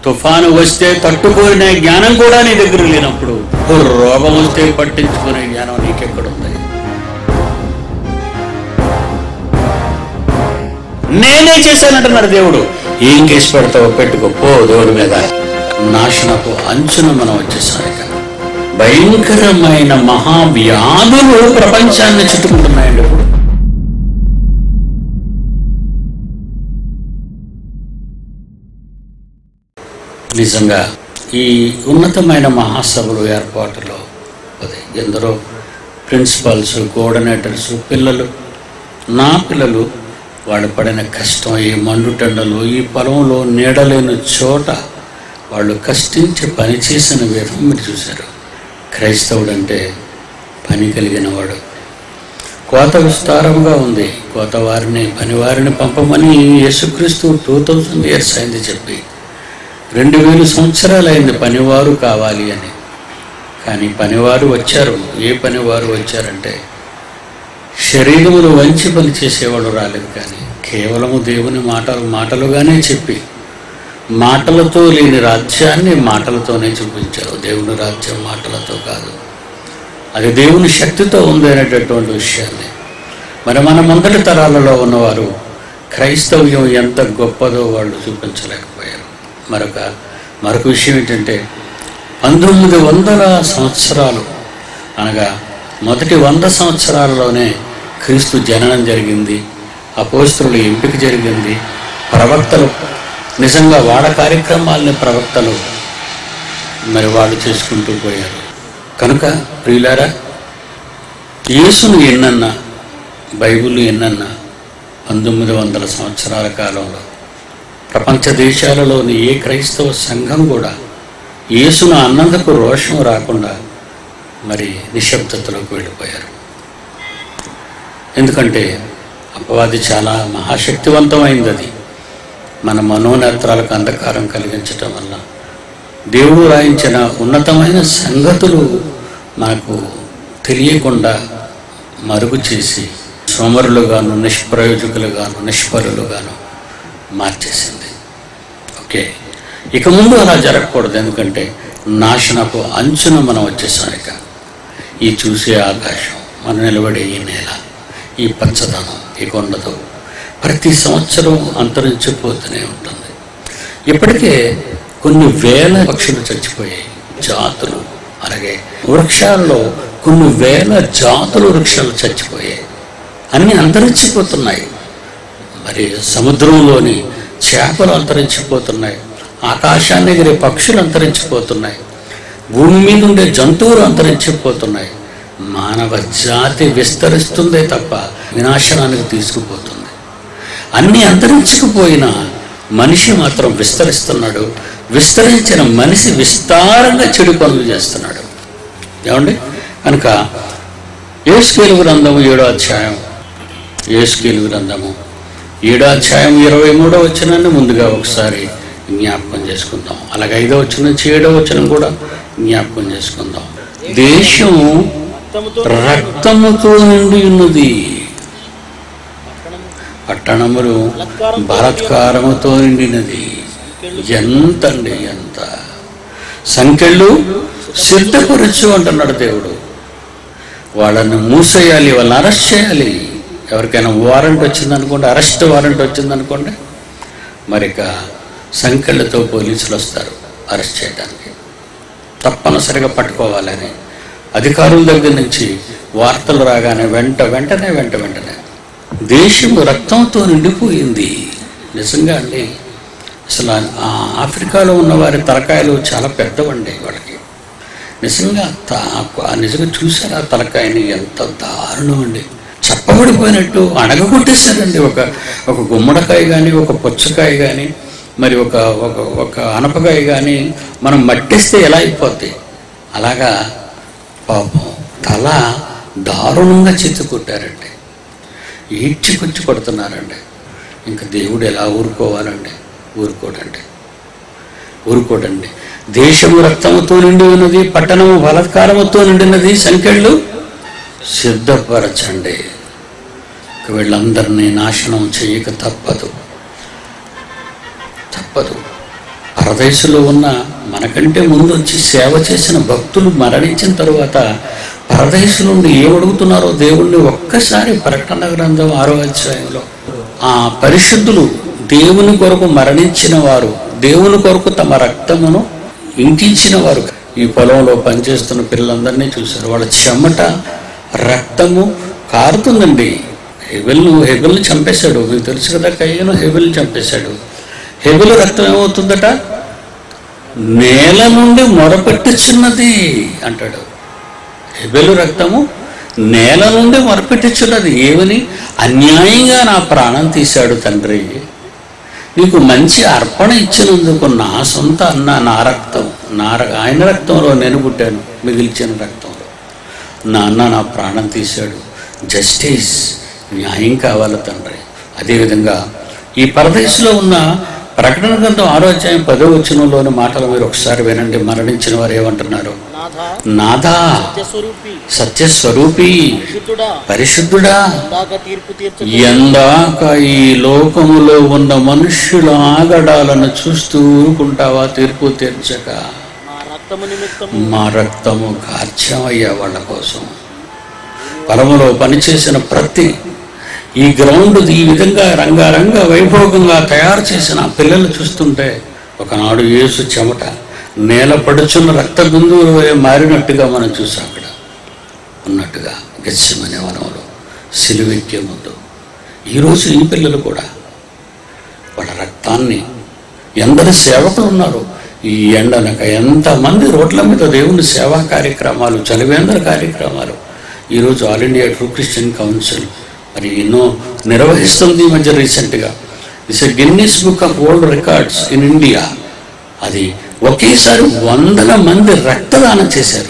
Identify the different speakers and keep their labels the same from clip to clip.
Speaker 1: తుఫాను వస్తే తట్టుకోనే జ్ఞానం కూడా నీ దగ్గర లేనప్పుడు ఓ రోగం వస్తే పట్టించుకునే జ్ఞానం నీకెక్కడుంది నేనే చేశానంటున్నాడు దేవుడు ఏం కేసు పెడతావో పెట్టుకో పో దేవుడి మీద నాశనపు అంచున మనం వచ్చేసాం ఇక భయంకరమైన మహావ్యాధులు ప్రపంచాన్ని చుట్టుకుంటున్నాయండి ఇప్పుడు నిజంగా ఈ ఉన్నతమైన మహాసభలు ఏర్పాటులో అది ఎందరో ప్రిన్సిపాల్స్ కోఆర్డినేటర్స్ పిల్లలు నా పిల్లలు వాళ్ళు పడిన కష్టం ఈ మండుటెండలు ఈ పొలంలో నీడలేని చోట వాళ్ళు కష్టించి పని చేసిన విధం మీరు చూశారు క్రైస్తవుడు అంటే పని కలిగిన వాడు కోత విస్తారంగా ఉంది కోత వారిని పనివారిని పంపమని యేసుక్రీస్తు టూ థౌజండ్ ఇయర్స్ అయింది చెప్పి రెండు వేలు సంవత్సరాలు అయింది పనివారు కావాలి అని కానీ పనివారు వచ్చారు ఏ పనివారు వచ్చారంటే శరీరములు వంచి పని చేసేవాడు రాలేదు కానీ కేవలము దేవుని మాటలు మాటలుగానే చెప్పి మాటలతో లేని రాజ్యాన్ని మాటలతోనే చూపించారు దేవుని రాజ్యం మాటలతో కాదు అది దేవుని శక్తితో ఉంది అనేటటువంటి విషయాన్ని మరి మన ముందటి తరాలలో ఉన్నవారు క్రైస్తవ్యం ఎంత గొప్పదో వాళ్ళు చూపించలేకపోయారు మరొక మరొక విషయం ఏంటంటే పంతొమ్మిది వందల సంవత్సరాలు అనగా మొదటి వంద సంవత్సరాలలోనే క్రీస్తు జననం జరిగింది అపోస్తుల ఎంపిక జరిగింది ప్రవక్తలు నిజంగా వాళ్ళ కార్యక్రమాలని ప్రవక్తలు మరి వాళ్ళు చేసుకుంటూ పోయారు కనుక ప్రియులారా యేసును ఎన్నన్నా బైబిల్ ఎన్నన్నా పంతొమ్మిది వందల సంవత్సరాల కాలంలో ప్రపంచ దేశాలలోని ఏ క్రైస్తవ సంఘం కూడా యేసును అన్నందుకు రోషం రాకుండా మరి నిశ్శబ్దతలోకి వెళ్ళిపోయారు ఎందుకంటే అపవాది చాలా మహాశక్తివంతమైంది అది మన మనోనేత్రాలకు అంధకారం కలిగించటం వల్ల దేవుడు రాయించిన ఉన్నతమైన సంగతులు మనకు తెలియకుండా మరుగు చేసి సోమరులుగాను నిష్ప్రయోజకులుగాను నిష్ఫలులుగాను మార్చేసింది ఓకే ఇక ముందు అలా జరగకూడదు ఎందుకంటే నాశనపు అంచున మనం వచ్చేసాం ఇక ఈ చూసే ఆకాశం మన నిలబడే ఈ నేల ఈ పచ్చదనం ఈ కొండతో ప్రతి సంవత్సరం అంతరించిపోతూనే ఉంటుంది ఇప్పటికే కొన్ని వేల పక్షులు చచ్చిపోయాయి జాతులు అలాగే వృక్షాల్లో కొన్ని వేల జాతులు వృక్షాలు చచ్చిపోయాయి అన్నీ అంతరించిపోతున్నాయి మరి సముద్రంలోని చేపలు అంతరించిపోతున్నాయి ఆకాశాన్ని ఎగిరే పక్షులు అంతరించిపోతున్నాయి భూమి మీద ఉండే జంతువులు అంతరించిపోతున్నాయి మానవ జాతి విస్తరిస్తుందే తప్ప వినాశనానికి తీసుకుపోతుంది అన్నీ అంతరించుకుపోయిన మనిషి మాత్రం విస్తరిస్తున్నాడు విస్తరించిన మనిషి విస్తారంగా చెడు పనులు చేస్తున్నాడు ఏమండి కనుక ఏసుకేలు గ్రంథము ఏడో అధ్యాయం ఏసుకేలు గ్రంథము ఏడో అధ్యాయం ఇరవై మూడో వచనాన్ని ముందుగా ఒకసారి జ్ఞాపకం చేసుకుందాం అలాగే ఐదో వచ్చిన నుంచి ఏడో వచనం కూడా జ్ఞాపకం చేసుకుందాం దేశం రక్తముతో నిండి ఉన్నది పట్టణములు బలాత్కారముతో నిండినది ఎంత అండి ఎంత సంఖ్యలు సిద్ధపరచు అంటున్నాడు దేవుడు వాళ్ళని మూసేయాలి వాళ్ళని అరెస్ట్ చేయాలి ఎవరికైనా వారెంట్ వచ్చిందనుకోండి అరెస్ట్ వారెంట్ వచ్చిందనుకోండి మరి ఇక సంఖ్యలతో పోలీసులు వస్తారు అరెస్ట్ చేయడానికి తప్పనిసరిగా పట్టుకోవాలని అధికారుల దగ్గర నుంచి వార్తలు రాగానే వెంట వెంటనే వెంట వెంటనే దేశం రక్తంతో నిండిపోయింది నిజంగా అండి అసలు ఆ ఆఫ్రికాలో ఉన్న వారి తలకాయలు చాలా పెద్దవండి వాళ్ళకి నిజంగా త- ఆ నిజంగా చూసారా ఆ తలకాయని ఎంత దారుణం అండి చప్పబడిపోయినట్టు అడగగొట్టేశారండి ఒక ఒక గుమ్మడికాయ కానీ ఒక పుచ్చకాయ కానీ మరి ఒక ఒక ఒక అనపకాయ కానీ మనం మట్టేస్తే ఎలా అయిపోద్ది అలాగా పాపం తల దారుణంగా చిత్తుకొట్టారండి ఈడ్చికొచ్చి కొడుతున్నారండి ఇంకా దేవుడు ఎలా ఊరుకోవాలండి ఊరుకోడండి ఊరుకోడండి దేశము రక్తముతో నిండి ఉన్నది పట్టణము బలత్కారముతో నిండినది సంఖ్యలు సిద్ధపరచండి ఇక వీళ్ళందరినీ నాశనం చేయక తప్పదు తప్పదు పరదేశంలో ఉన్న మనకంటే ముందు వచ్చి సేవ చేసిన భక్తులు మరణించిన తరువాత పరదేశం నుండి ఏమడుగుతున్నారో దేవుణ్ణి ఒక్కసారి ప్రకటన గ్రంథం ఆరో అధ్యాయంలో ఆ పరిశుద్ధులు దేవుని కొరకు మరణించిన వారు దేవుని కొరకు తమ రక్తమును ఇంకించిన వారు ఈ పొలంలో పనిచేస్తున్న పిల్లలందరినీ చూశారు వాళ్ళ చెమట రక్తము కారుతుందండి హెబెల్ను హెబెల్ని చంపేశాడు మీకు తెలుసు కదా కయ్యను హెబెల్ని చంపేశాడు హెబెల్ రక్తం ఏమవుతుందట నేల నుండి మొరపెట్టుచున్నది అంటాడు హెబెలు రక్తము నేల నుండి మొరపెట్టుచున్నది ఏమని అన్యాయంగా నా ప్రాణం తీశాడు తండ్రి నీకు మంచి అర్పణ ఇచ్చినందుకు నా సొంత అన్న నా రక్తం నా ర- ఆయన రక్తంలో నేను పుట్టాను మిగిల్చిన రక్తంలో నా అన్న నా ప్రాణం తీశాడు జస్టిస్ న్యాయం కావాలి తండ్రి అదేవిధంగా ఈ పరదేశంలో ఉన్న ప్రకటన గ్రంథం ఆరో అధ్యాయం పదో వచనంలోని మాటలు మీరు ఒకసారి వినండి మరణించిన వారు ఏమంటున్నారు
Speaker 2: నాథ
Speaker 1: నాథా
Speaker 2: సత్యస్వరూపి
Speaker 1: సత్యస్వరూపి
Speaker 2: పరిశుద్ధుడా
Speaker 1: పరిశుద్ధుడా
Speaker 2: ఇందాక తీర్పు తీర్చు
Speaker 1: ఎందాక ఈ లోకములో ఉన్న మనుష్యుల ఆగడాలను చూస్తూ ఊరుకుంటావా తీర్పు తీర్చక
Speaker 2: మా రక్తము నిమిత్తము
Speaker 1: మా రక్తము కార్చమయ్యా వాళ్ళ కోసం పొలములో పనిచేసిన ప్రతి ఈ గ్రౌండ్ ఈ విధంగా రంగారంగ వైభోగంగా తయారు చేసిన ఆ పిల్లలు చూస్తుంటే ఒకనాడు యేసు చెమట నేల పడుచున్న రక్త బిందువులు మారినట్టుగా మనం చూసాం అక్కడ ఉన్నట్టుగా గెస్సిమనే వనంలో సిలువెక్కే ముందు ఈరోజు ఈ పిల్లలు కూడా వాళ్ళ రక్తాన్ని ఎందరు సేవకులు ఉన్నారు ఈ ఎండనక ఎంతమంది రోడ్ల మీద దేవుని సేవా కార్యక్రమాలు చలివేంద్ర కార్యక్రమాలు ఈరోజు all India true Christian council మరి ఎన్నో నిర్వహిస్తుంది ఈ మధ్య రీసెంట్గా it's Guinness book of world records in India అది ఒకేసారి వందల మంది రక్తదానం చేశారు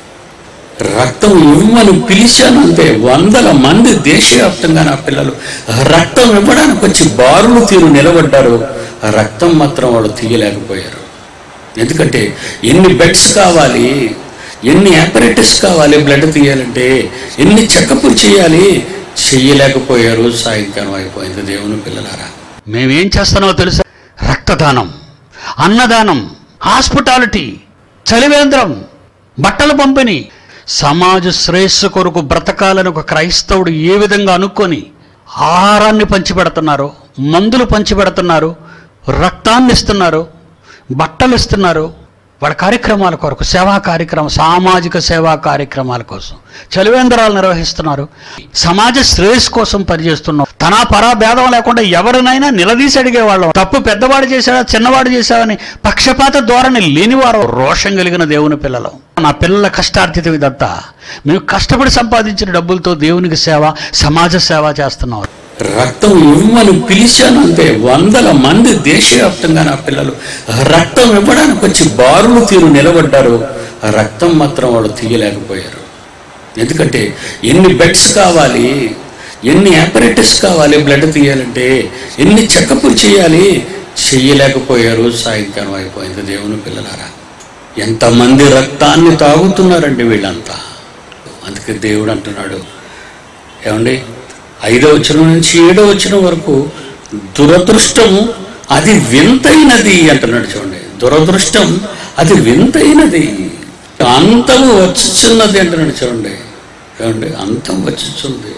Speaker 1: రక్తం ఇవ్వమని పిలిచాను అంతే వందల మంది దేశవ్యాప్తంగా నా పిల్లలు రక్తం ఇవ్వడానికి వచ్చి బారులు తీరు నిలబడ్డారు ఆ రక్తం మాత్రం వాళ్ళు తీయలేకపోయారు ఎందుకంటే ఎన్ని బెడ్స్ కావాలి ఎన్ని ఆపరేటర్స్ కావాలి బ్లడ్ తీయాలంటే ఎన్ని చెకప్లు చేయాలి చెయ్యలేకపోయారు సాయంకాలం అయిపోయింది దేవుని పిల్లలారా మేమేం చేస్తున్నామో తెలుసా రక్తదానం అన్నదానం హాస్పిటాలిటీ చలివేంద్రం బట్టల పంపిణీ సమాజ శ్రేయస్సు కొరకు బ్రతకాలని ఒక క్రైస్తవుడు ఏ విధంగా అనుకొని ఆహారాన్ని పంచిపెడుతున్నారు మందులు పంచిపెడుతున్నారు రక్తాన్ని ఇస్తున్నారు బట్టలు ఇస్తున్నారు వాళ్ళ కార్యక్రమాల కొరకు సేవా కార్యక్రమం సామాజిక సేవా కార్యక్రమాల కోసం చలివేంద్రాలు నిర్వహిస్తున్నారు సమాజ శ్రేయస్ కోసం పనిచేస్తున్నాం తన పరా భేదం లేకుండా ఎవరినైనా నిలదీసి అడిగేవాళ్ళం తప్పు పెద్దవాడు చేశాడా చిన్నవాడు చేశావని పక్షపాత ధోరణి లేనివారు రోషం కలిగిన దేవుని పిల్లలు నా పిల్లల కష్టార్జితం ఇదంతా మేము కష్టపడి సంపాదించిన డబ్బులతో దేవునికి సేవ సమాజ సేవ చేస్తున్నాం రక్తం ఇవ్వమని పిలిచాను అంతే వందల మంది దేశవ్యాప్తంగా నా పిల్లలు రక్తం ఇవ్వడానికి వచ్చి బారులు తీరు నిలబడ్డారు ఆ రక్తం మాత్రం వాళ్ళు తీయలేకపోయారు ఎందుకంటే ఎన్ని బెడ్స్ కావాలి ఎన్ని ఆపరేటర్స్ కావాలి బ్లడ్ తీయాలంటే ఎన్ని చెకప్లు చేయాలి చెయ్యలేకపోయారు సాయంకాలం అయిపోయింది దేవుని పిల్లలారా ఎంతమంది రక్తాన్ని తాగుతున్నారండి వీళ్ళంతా అందుకే దేవుడు అంటున్నాడు ఏమండి ఐదో వచనం నుంచి ఏడో వచనం వరకు దురదృష్టము అది వింతైనది అంటున్నాడు చూడండి దురదృష్టం అది వింతైనది అంతము వచ్చుచున్నది అంటున్నాడు చూడండి ఏమండి అంతం వచ్చుచుంది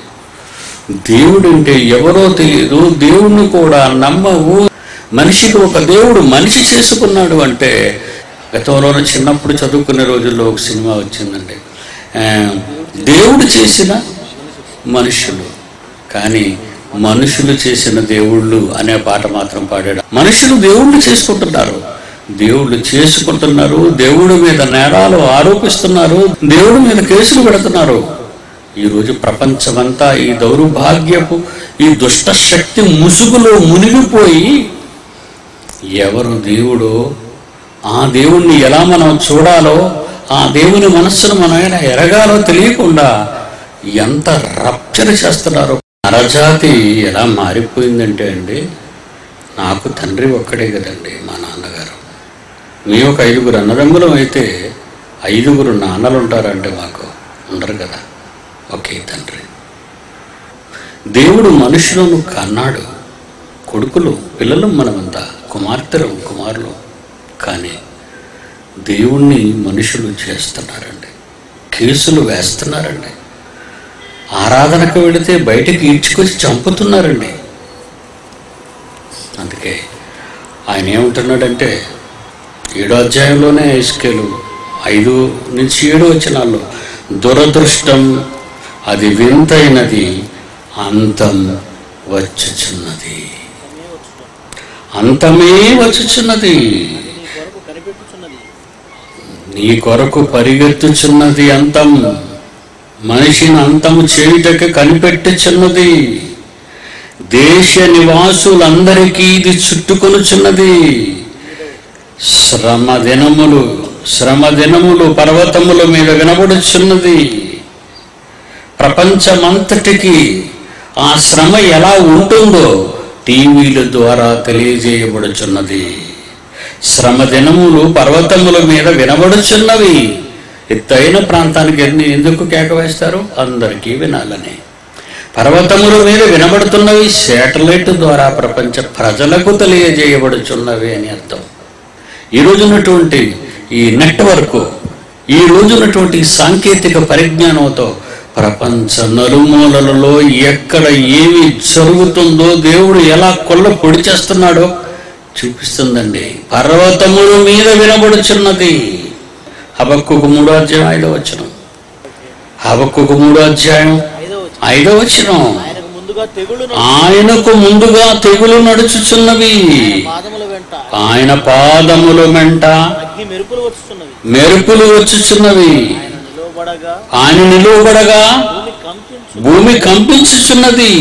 Speaker 1: దేవుడు అంటే ఎవరో తెలియదు దేవుణ్ణి కూడా నమ్మవు మనిషికి ఒక దేవుడు మనిషి చేసుకున్నాడు అంటే గతంలోనే చిన్నప్పుడు చదువుకునే రోజుల్లో ఒక సినిమా వచ్చిందండి ఆ, దేవుడు చేసిన మనుషులు కానీ మనుషులు చేసిన దేవుళ్ళు అనే పాట మాత్రం పాడాడు మనుషులు దేవుళ్ళు చేసుకుంటున్నారు దేవుళ్ళు చేసుకుంటున్నారు దేవుడి మీద నేరాలు ఆరోపిస్తున్నారు దేవుడి మీద కేసులు పెడుతున్నారు ఈరోజు ప్రపంచమంతా ఈ దౌర్భాగ్యపు ఈ దుష్ట శక్తి ముసుగులో మునిగిపోయి ఎవరు దేవుడో ఆ దేవుణ్ణి ఎలా మనం చూడాలో ఆ దేవుని మనస్సును మనం ఎలా ఎరగాలో తెలియకుండా ఎంత రప్చర్ చేస్తున్నారో నరజాతి ఎలా మారిపోయిందంటే అండి నాకు తండ్రి ఒక్కడే కదండి మా నాన్నగారు మేము ఒక ఐదుగురు అన్నదమ్ములం అయితే ఐదుగురు నాన్నలు ఉంటారంటే మాకు ఉండరు కదా ఒకే తండ్రి దేవుడు మనుషులను కన్నాడు కొడుకులు పిల్లలు మనమంతా కుమార్తెలు కుమారులు కానీ దేవుణ్ణి మనుషులు చేస్తున్నారండి కేసులు వేస్తున్నారండి ఆరాధనకు వెళితే బయటికి ఈడ్చుకొచ్చి చంపుతున్నారండి అందుకే ఆయన ఏమంటున్నాడంటే ఏడో అధ్యాయంలోనే ఇసుకేలు ఐదు నుంచి ఏడు వచనాల్లో దురదృష్టం అది వింతైనది అంతం వచ్చుచున్నది అంతమే వచ్చుచున్నది
Speaker 2: నీ కొరకు కనిపెట్టుచున్నది
Speaker 1: నీ కొరకు పరిగెత్తుచున్నది అంతం మనిషిని అంతము చేయుటకు కనిపెట్టుచున్నది దేశ నివాసులందరికీ ఇది చుట్టుకొనుచున్నది శ్రమ దినములు శ్రమ దినములు పర్వతముల మీద వినబడుచున్నది ప్రపంచమంతటికి ఆ శ్రమ ఎలా ఉంటుందో టీవీల ద్వారా తెలియజేయబడుచున్నది శ్రమ దినములు పర్వతముల మీద వినబడుచున్నవి ఎత్తైన ప్రాంతానికి ఎన్ని ఎందుకు కేక వేస్తారు అందరికీ వినాలని పర్వతముల మీద వినబడుతున్నవి శాటిలైట్ ద్వారా ప్రపంచ ప్రజలకు తెలియజేయబడుచున్నవి అని అర్థం ఈ రోజున్నటువంటి ఈ నెట్వర్క్ ఈ రోజున్నటువంటి సాంకేతిక పరిజ్ఞానంతో ప్రపంచ నలుమూలలలో ఎక్కడ ఏమి జరుగుతుందో దేవుడు ఎలా కొల్ల పొడి చేస్తున్నాడో చూపిస్తుందండి పర్వతముల మీద వినబడుచున్నది హబక్కుకు మూడో అధ్యాయం ఐదో వచ్చిన హబక్కుకు మూడో అధ్యాయం
Speaker 2: ఐదో వచ్చి
Speaker 1: ఐదో వచ్చిన
Speaker 2: ఆయనకు ముందుగా తెగులు
Speaker 1: ఆయనకు ముందుగా తెగులు నడుచుచున్నవి
Speaker 2: పాదముల వెంట
Speaker 1: ఆయన పాదముల వెంట
Speaker 2: అగ్ని మెరుపులు వచ్చుచున్నవి
Speaker 1: మెరుపులు వచ్చుచున్నవి
Speaker 2: ఆయన నిలువబడగా
Speaker 1: ఆయన నిలువబడగా
Speaker 2: భూమి కంపించు
Speaker 1: భూమి కంపించుచున్నది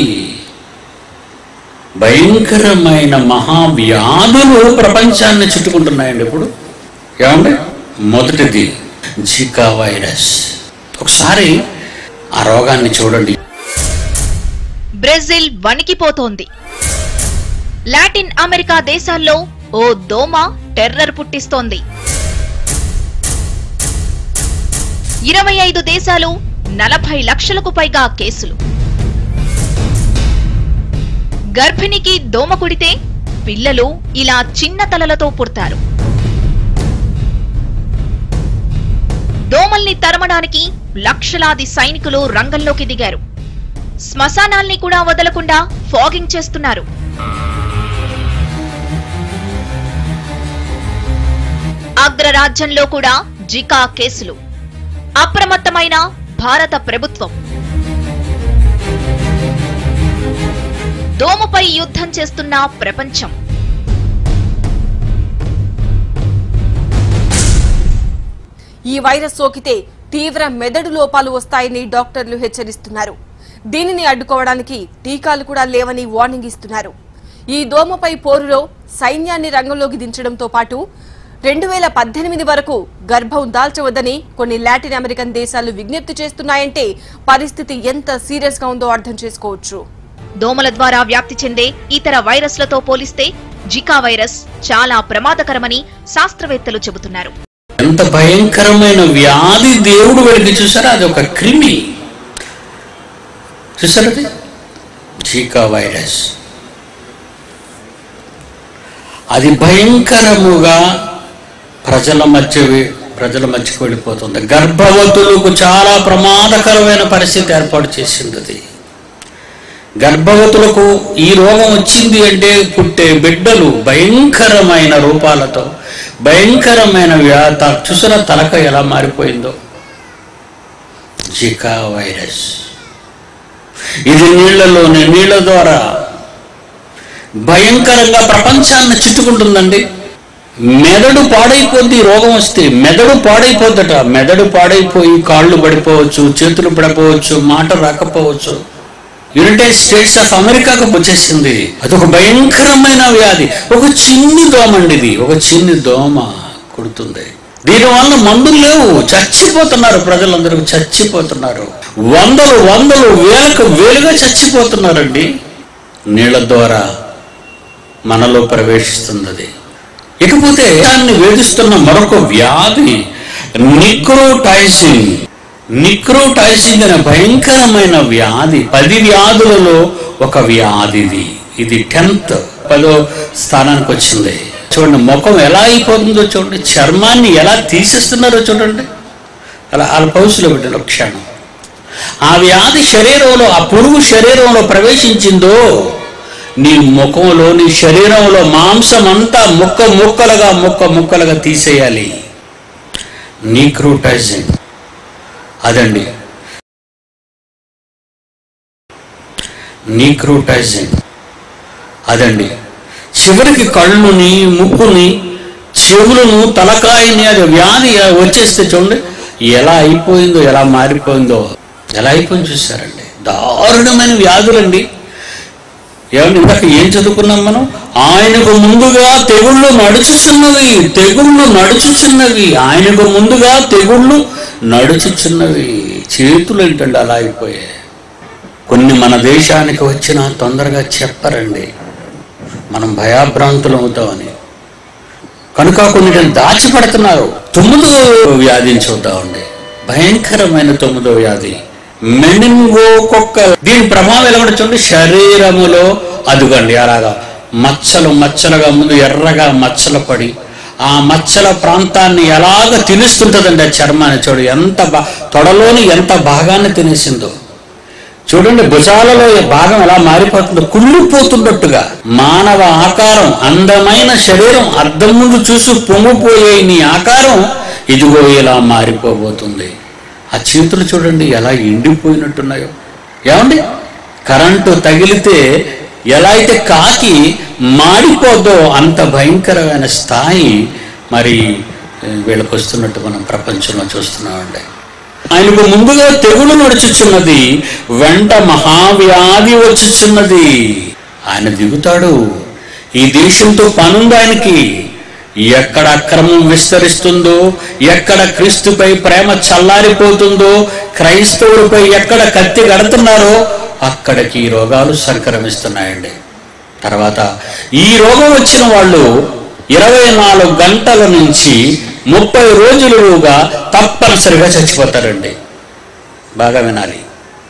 Speaker 1: భయంకరమైన మహావ్యాధులు ప్రపంచాన్ని చుట్టుకుంటున్నాయండి ఇప్పుడు ఏమండి మొదటిది జికా వైరస్ ఒకసారి ఆ రోగాన్ని చూడండి
Speaker 3: బ్రెజిల్ వణికిపోతోంది లాటిన్ అమెరికా దేశాల్లో ఓ దోమ టెర్రర్ పుట్టిస్తోంది ఇరవై ఐదు దేశాలు నలభై లక్షలకు పైగా కేసులు గర్భిణికి దోమ కుడితే పిల్లలు ఇలా చిన్న తలలతో పుడతారు దోమల్ని తరమడానికి లక్షలాది సైనికులు రంగంలోకి దిగారు శ్మశానాల్ని కూడా వదలకుండా ఫాగింగ్ చేస్తున్నారు అగ్రరాజ్యంలో కూడా జికా కేసులు అప్రమత్తమైన భారత ప్రభుత్వం దోమపై యుద్ధం చేస్తున్న ప్రపంచం
Speaker 4: ఈ వైరస్ సోకితే తీవ్ర మెదడు లోపాలు వస్తాయని డాక్టర్లు హెచ్చరిస్తున్నారు దీనిని అడ్డుకోవడానికి టీకాలు కూడా లేవని వార్నింగ్ ఇస్తున్నారు ఈ దోమపై పోరులో సైన్యాన్ని రంగంలోకి దించడంతో పాటు రెండు వేల పద్దెనిమిది వరకు గర్భం దాల్చవద్దని కొన్ని లాటిన్ అమెరికన్ దేశాలు విజ్ఞప్తి చేస్తున్నాయంటే పరిస్థితి ఎంత సీరియస్ గా ఉందో అర్థం చేసుకోవచ్చు
Speaker 3: దోమల ద్వారా వ్యాప్తి చెందే ఇతర వైరస్లతో పోలిస్తే జికా వైరస్ చాలా ప్రమాదకరమని శాస్త్రవేత్తలు చెబుతున్నారు
Speaker 1: ఎంత భయంకరమైన వ్యాధి దేవుడు వెలికి చూసారా అది ఒక క్రిమి చూసారా అది జీకా వైరస్ అది భయంకరముగా ప్రజల మధ్య ప్రజల మధ్యకు వెళ్ళిపోతుంది గర్భవతులకు చాలా ప్రమాదకరమైన పరిస్థితి ఏర్పాటు చేసింది అది గర్భవతులకు ఈ రోగం వచ్చింది అంటే పుట్టే బిడ్డలు భయంకరమైన రూపాలతో భయంకరమైన వ్యాధ చూసిన తలక ఎలా మారిపోయిందో జికా వైరస్ ఇది నీళ్లలోనే నీళ్ల ద్వారా భయంకరంగా ప్రపంచాన్ని చుట్టుకుంటుందండి మెదడు పాడైపోద్ది ఈ రోగం వస్తే మెదడు పాడైపోద్దట మెదడు పాడైపోయి కాళ్ళు పడిపోవచ్చు చేతులు పడిపోవచ్చు మాట రాకపోవచ్చు యునైటెడ్ స్టేట్స్ ఆఫ్ అమెరికాకు వచ్చేసింది అదొక భయంకరమైన వ్యాధి ఒక చిన్ని దోమ అండి ఇది ఒక చిన్ని దోమ కుడుతుంది దీనివల్ల మందులు లేవు చచ్చిపోతున్నారు ప్రజలందరూ చచ్చిపోతున్నారు వందలు వందలు వేలకు వేలుగా చచ్చిపోతున్నారండి నీళ్ళ ద్వారా మనలో ప్రవేశిస్తుంది అది ఇకపోతే దాన్ని వేధిస్తున్న మరొక వ్యాధి నిక్రోటైసింగ్ నిక్రోటైసింగ్ అనే భయంకరమైన వ్యాధి పది వ్యాధులలో ఒక వ్యాధిది ఇది టెన్త్ పదో స్థానానికి వచ్చింది చూడండి ముఖం ఎలా అయిపోతుందో చూడండి చర్మాన్ని ఎలా తీసేస్తున్నారో చూడండి అలా వాళ్ళ పౌసులో పెట్టిన ఒక క్షణం ఆ వ్యాధి శరీరంలో ఆ పురుగు శరీరంలో ప్రవేశించిందో నీ ముఖంలో నీ శరీరంలో మాంసం అంతా ముక్క ముక్కలుగా ముక్క ముక్కలుగా తీసేయాలి నీక్రోటైజింగ్ అదండి నీక్రోటైజింగ్ అదండి చివరికి కళ్ళుని ముక్కుని చెవులను తలకాయని అది వ్యాధి వచ్చేస్తే చూడండి ఎలా అయిపోయిందో ఎలా మారిపోయిందో ఎలా అయిపోయింది చూసారండి దారుణమైన వ్యాధులండి ఏమండి ఇందాక ఏం చదువుకున్నాం మనం ఆయనకు ముందుగా తెగుళ్ళు నడుచుచున్నవి తెగుళ్ళు నడుచుచున్నవి ఆయనకు ముందుగా తెగుళ్ళు నడుచుచున్నవి చేతులు ఏంటండి అలా అయిపోయాయి కొన్ని మన దేశానికి వచ్చినా తొందరగా చెప్పరండి మనం భయాభ్రాంతులు అవుతామని కనుక కొన్నిటిని దాచిపెడుతున్నారు తొమ్మిదో వ్యాధిని చూద్దామండి భయంకరమైన తొమ్మిదో వ్యాధి మెనింగో కుక్క దీని ప్రభావం ఎలా కూడా చూడండి శరీరములో అదుగండి అలాగా మచ్చలు మచ్చలుగా ముందు ఎర్రగా మచ్చలు పడి ఆ మచ్చల ప్రాంతాన్ని ఎలాగ తినేస్తుంటుందండి ఆ చర్మాన్ని చూడు ఎంత బా తొడలోని ఎంత భాగాన్ని తినేసిందో చూడండి భుజాలలో ఈ భాగం ఎలా మారిపోతుందో కుళ్ళిపోతున్నట్టుగా మానవ ఆకారం అందమైన శరీరం అద్దం ముందు చూసి పొంగిపోయే నీ ఆకారం ఇదిగో ఇలా మారిపోబోతుంది ఆ చేతులు చూడండి ఎలా ఎండిపోయినట్టున్నాయో ఏమండి కరెంటు తగిలితే ఎలా అయితే కాకి మాడిపోద్దో అంత భయంకరమైన స్థాయి మరి వీళ్ళకి వస్తున్నట్టు మనం ప్రపంచంలో చూస్తున్నామండి ఆయనకు ముందుగా తెగులు నడుచుచున్నది వెంట మహావ్యాధి వచ్చుచున్నది ఆయన దిగుతాడు ఈ దేశంతో పనుంది ఆయనకి ఎక్కడ అక్రమం విస్తరిస్తుందో ఎక్కడ క్రీస్తుపై ప్రేమ చల్లారిపోతుందో క్రైస్తవులపై ఎక్కడ కత్తి కడుతున్నారో అక్కడికి ఈ రోగాలు సంక్రమిస్తున్నాయండి తర్వాత ఈ రోగం వచ్చిన వాళ్ళు ఇరవై నాలుగు గంటల నుంచి ముప్పై రోజులుగా తప్పనిసరిగా చచ్చిపోతారండి బాగా వినాలి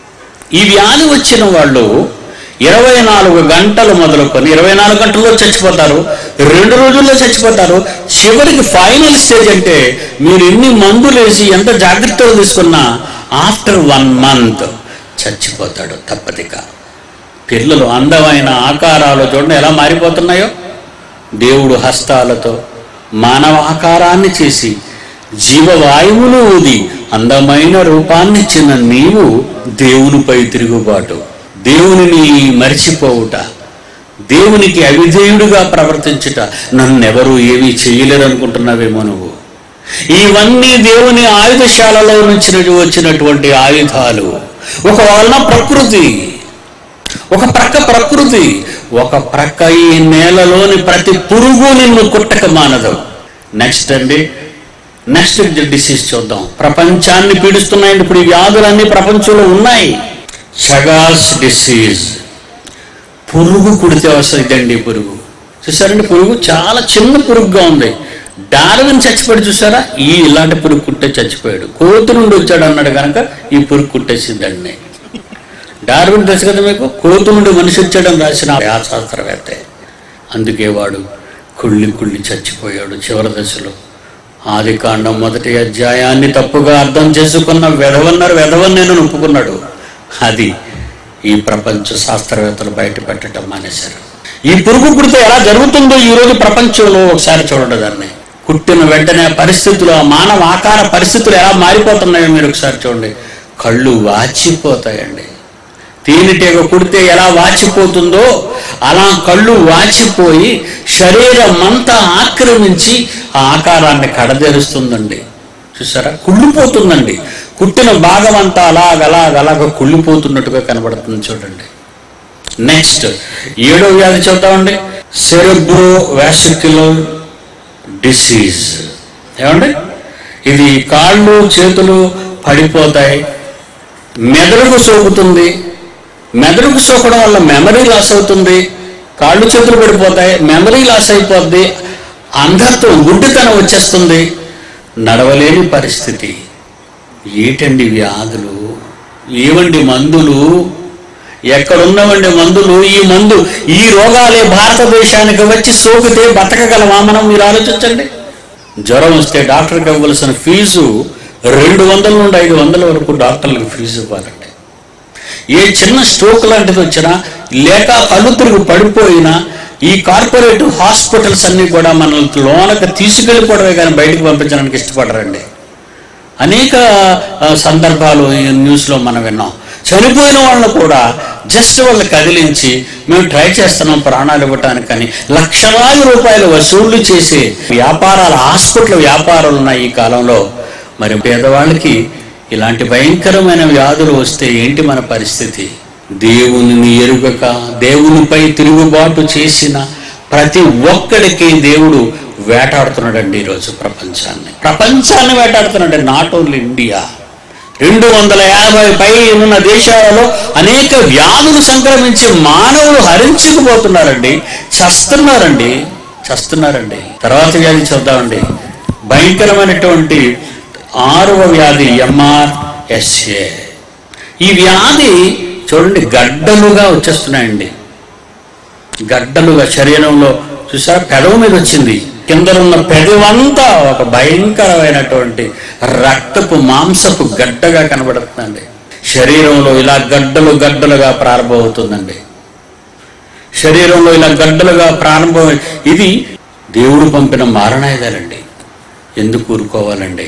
Speaker 1: ఈ వ్యాధి వచ్చిన వాళ్ళు ఇరవై నాలుగు గంటలు మొదలుకొని ఇరవై నాలుగు గంటల్లో చచ్చిపోతారు రెండు రోజుల్లో చచ్చిపోతారు చివరికి ఫైనల్ స్టేజ్ అంటే మీరు ఎన్ని మందులు వేసి ఎంత జాగ్రత్తలు తీసుకున్నా ఆఫ్టర్ వన్ మంత్ చచ్చిపోతాడు తప్పదిక పిల్లలు అందమైన ఆకారాలు చూడండి ఎలా మారిపోతున్నాయో దేవుడు హస్తాలతో మానవ ఆకారాన్ని చేసి జీవవాయువును ఊది అందమైన రూపాన్నిచ్చిన నీవు దేవునిపై తిరుగుబాటు దేవునిని మరిచిపోవుట దేవునికి అవిధేయుడుగా ప్రవర్తించుట నన్నెవరూ ఏమీ చేయలేరు అనుకుంటున్నావేమో నువ్వు ఇవన్నీ దేవుని ఆయుధశాలలో నుంచి వచ్చినటువంటి ఆయుధాలు ఒక వలన ప్రకృతి ఒక ప్రక్క ప్రకృతి ఒక ప్రక్క ఈ నేలలోని ప్రతి పురుగు నిన్ను కుట్టక మానదు నెక్స్ట్ అండి నెక్స్ట్ డిసీజ్ చూద్దాం ప్రపంచాన్ని పీడిస్తున్నాయండి ఇప్పుడు ఈ వ్యాధులన్నీ ప్రపంచంలో ఉన్నాయి షగాస్ డిసీజ్ పురుగు కుడితే వస్తుంది ఇదండి ఈ పురుగు చూసారండి పురుగు చాలా చిన్న పురుగుగా ఉంది డార్విన్ చచ్చిపోయాడు చూసారా ఈ ఇలాంటి పురుగు కుట్టే చచ్చిపోయాడు కోతి నుండి వచ్చాడు అన్నాడు కనుక ఈ పురుగు కుట్టేసిందండి డార్విన్ తెలుసు కదా మీకు కోతు నుండి మనిషి వచ్చాడని రాసిన ఆ శాస్త్రవేత్త అందుకే వాడు కుళ్ళి కుళ్ళి చచ్చిపోయాడు చివరి దశలో ఆది కాండం మొదటి అధ్యాయాన్ని తప్పుగా అర్థం చేసుకున్న వెధవన్నారు వెధవని నేను ఒప్పుకున్నాడు అది ఈ ప్రపంచ శాస్త్రవేత్తలు బయట పెట్టడం మానేశారు ఈ పురుగు పుడితే ఎలా జరుగుతుందో ఈ రోజు ప్రపంచంలో ఒకసారి చూడండి దాన్ని పుట్టిన వెంటనే పరిస్థితులు ఆ మానవ ఆకార పరిస్థితులు ఎలా మారిపోతున్నాయో మీరు ఒకసారి చూడండి కళ్ళు వాచిపోతాయండి తేనెటీగ కుడితే ఎలా వాచిపోతుందో అలా కళ్ళు వాచిపోయి శరీరం అంతా ఆక్రమించి ఆ ఆకారాన్ని కడదేరుస్తుందండి చూసారా కుళ్ళిపోతుందండి కుట్టిన భాగం అంతా అలాగ అలాగ అలాగ కుళ్ళిపోతున్నట్టుగా కనబడుతుంది చూడండి నెక్స్ట్ ఏడో వ్యాధి చూద్దామండి సెరెబ్రో వాసిక్యులర్ డిసీజ్ ఏమండి ఇది కాళ్ళు చేతులు పడిపోతాయి మెదడుకు సోకుతుంది మెదడుకు సోకడం వల్ల మెమరీ లాస్ అవుతుంది కాళ్ళు చేతులు పడిపోతాయి మెమరీ లాస్ అయిపోద్ది అంధత్వం గుడ్డితనం వచ్చేస్తుంది నడవలేని పరిస్థితి ఏటండి వ్యాధులు ఏవండి మందులు ఎక్కడున్నవండి మందులు ఈ మందు ఈ రోగాలే భారతదేశానికి వచ్చి సోకితే బతకగలమా మనం మీరు ఆలోచించండి జ్వరం వస్తే డాక్టర్కి ఇవ్వవలసిన ఫీజు రెండు వందల నుండి ఐదు వందల వరకు డాక్టర్లకు ఫీజు ఇవ్వాలండి ఏ చిన్న స్ట్రోక్ లాంటిది వచ్చినా లేక కళ్ళు తిరుగు పడిపోయినా ఈ కార్పొరేట్ హాస్పిటల్స్ అన్నీ కూడా మనల్ని లోనకి తీసుకెళ్ళిపోవడమే కానీ బయటకు పంపించడానికి ఇష్టపడరండి అనేక ఆ, సందర్భాలు ఈ న్యూస్లో మనం విన్నాం చనిపోయిన వాళ్ళను కూడా జస్ట్ వాళ్ళు కదిలించి మేము ట్రై చేస్తున్నాం ప్రాణాలు ఇవ్వటానికి కానీ లక్షలాది రూపాయలు వసూళ్లు చేసే వ్యాపారాలు హాస్పిటల్ వ్యాపారాలు ఉన్నాయి ఈ కాలంలో మరి పేదవాళ్ళకి ఇలాంటి భయంకరమైన వ్యాధులు వస్తే ఏంటి మన పరిస్థితి దేవునిని ఎరుగక దేవునిపై తిరుగుబాటు చేసిన ప్రతి ఒక్కడికి దేవుడు వేటాడుతున్నాడండి ఈరోజు ప్రపంచాన్ని ప్రపంచాన్ని వేటాడుతున్నాడు నాట్ ఓన్లీ ఇండియా రెండు వందల యాభై పై ఉన్న దేశాలలో అనేక వ్యాధులు సంక్రమించి మానవులు హరించుకుపోతున్నారండి చస్తున్నారండి చస్తున్నారండి తర్వాత వ్యాధి చూద్దామండి భయంకరమైనటువంటి ఆరవ వ్యాధి ఎంఆర్ఎస్ఏ ఈ వ్యాధి చూడండి గడ్డలుగా వచ్చేస్తున్నాయండి గడ్డలుగా శరీరంలో చూసారా పెదవు మీద వచ్చింది కింద ఉన్న పెదవంతా ఒక భయంకరమైనటువంటి రక్తపు మాంసపు గడ్డగా కనబడుతుందండి శరీరంలో ఇలా గడ్డలు గడ్డలుగా ప్రారంభమవుతుందండి శరీరంలో ఇలా గడ్డలుగా ప్రారంభం ఇది దేవుడు పంపిన మారణాయుధాలండి ఎందుకు ఊరుకోవాలండి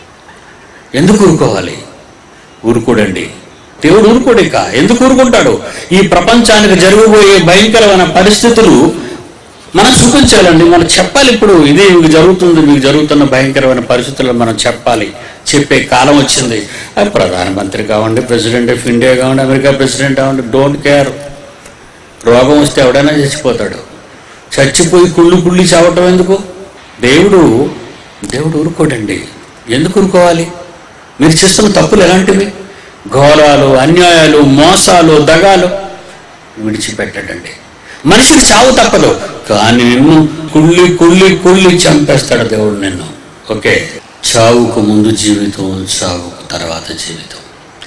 Speaker 1: ఎందుకు ఊరుకోవాలి ఊరుకోడండి దేవుడు ఊరుకోడు ఇక ఎందుకు ఊరుకుంటాడు ఈ ప్రపంచానికి జరగబోయే భయంకరమైన పరిస్థితులు మనం చూపించాలండి మనం చెప్పాలి ఇప్పుడు ఇదే మీకు జరుగుతుంది మీకు జరుగుతున్న భయంకరమైన పరిస్థితులను మనం చెప్పాలి చెప్పే కాలం వచ్చింది అది ప్రధానమంత్రి కావండి ప్రెసిడెంట్ ఆఫ్ ఇండియా కావండి అమెరికా ప్రెసిడెంట్ కావండి డోంట్ కేర్ రోగం వస్తే ఎవడైనా చచ్చిపోతాడు చచ్చిపోయి కుళ్ళు కుళ్ళి చావటం ఎందుకు దేవుడు దేవుడు ఊరుకోడండి ఎందుకు ఊరుకోవాలి మీరు చేస్తున్న తప్పులు ఎలాంటివి ఘోరాలు అన్యాయాలు మోసాలు దగాలు విడిచిపెట్టడండి మనిషికి చావు తప్పదు కానీ నిన్ను కుళ్ళి కుళ్ళి కుళ్ళి చంపేస్తాడు దేవుడు నిన్ను ఓకే చావుకు ముందు జీవితం చావుకు తర్వాత జీవితం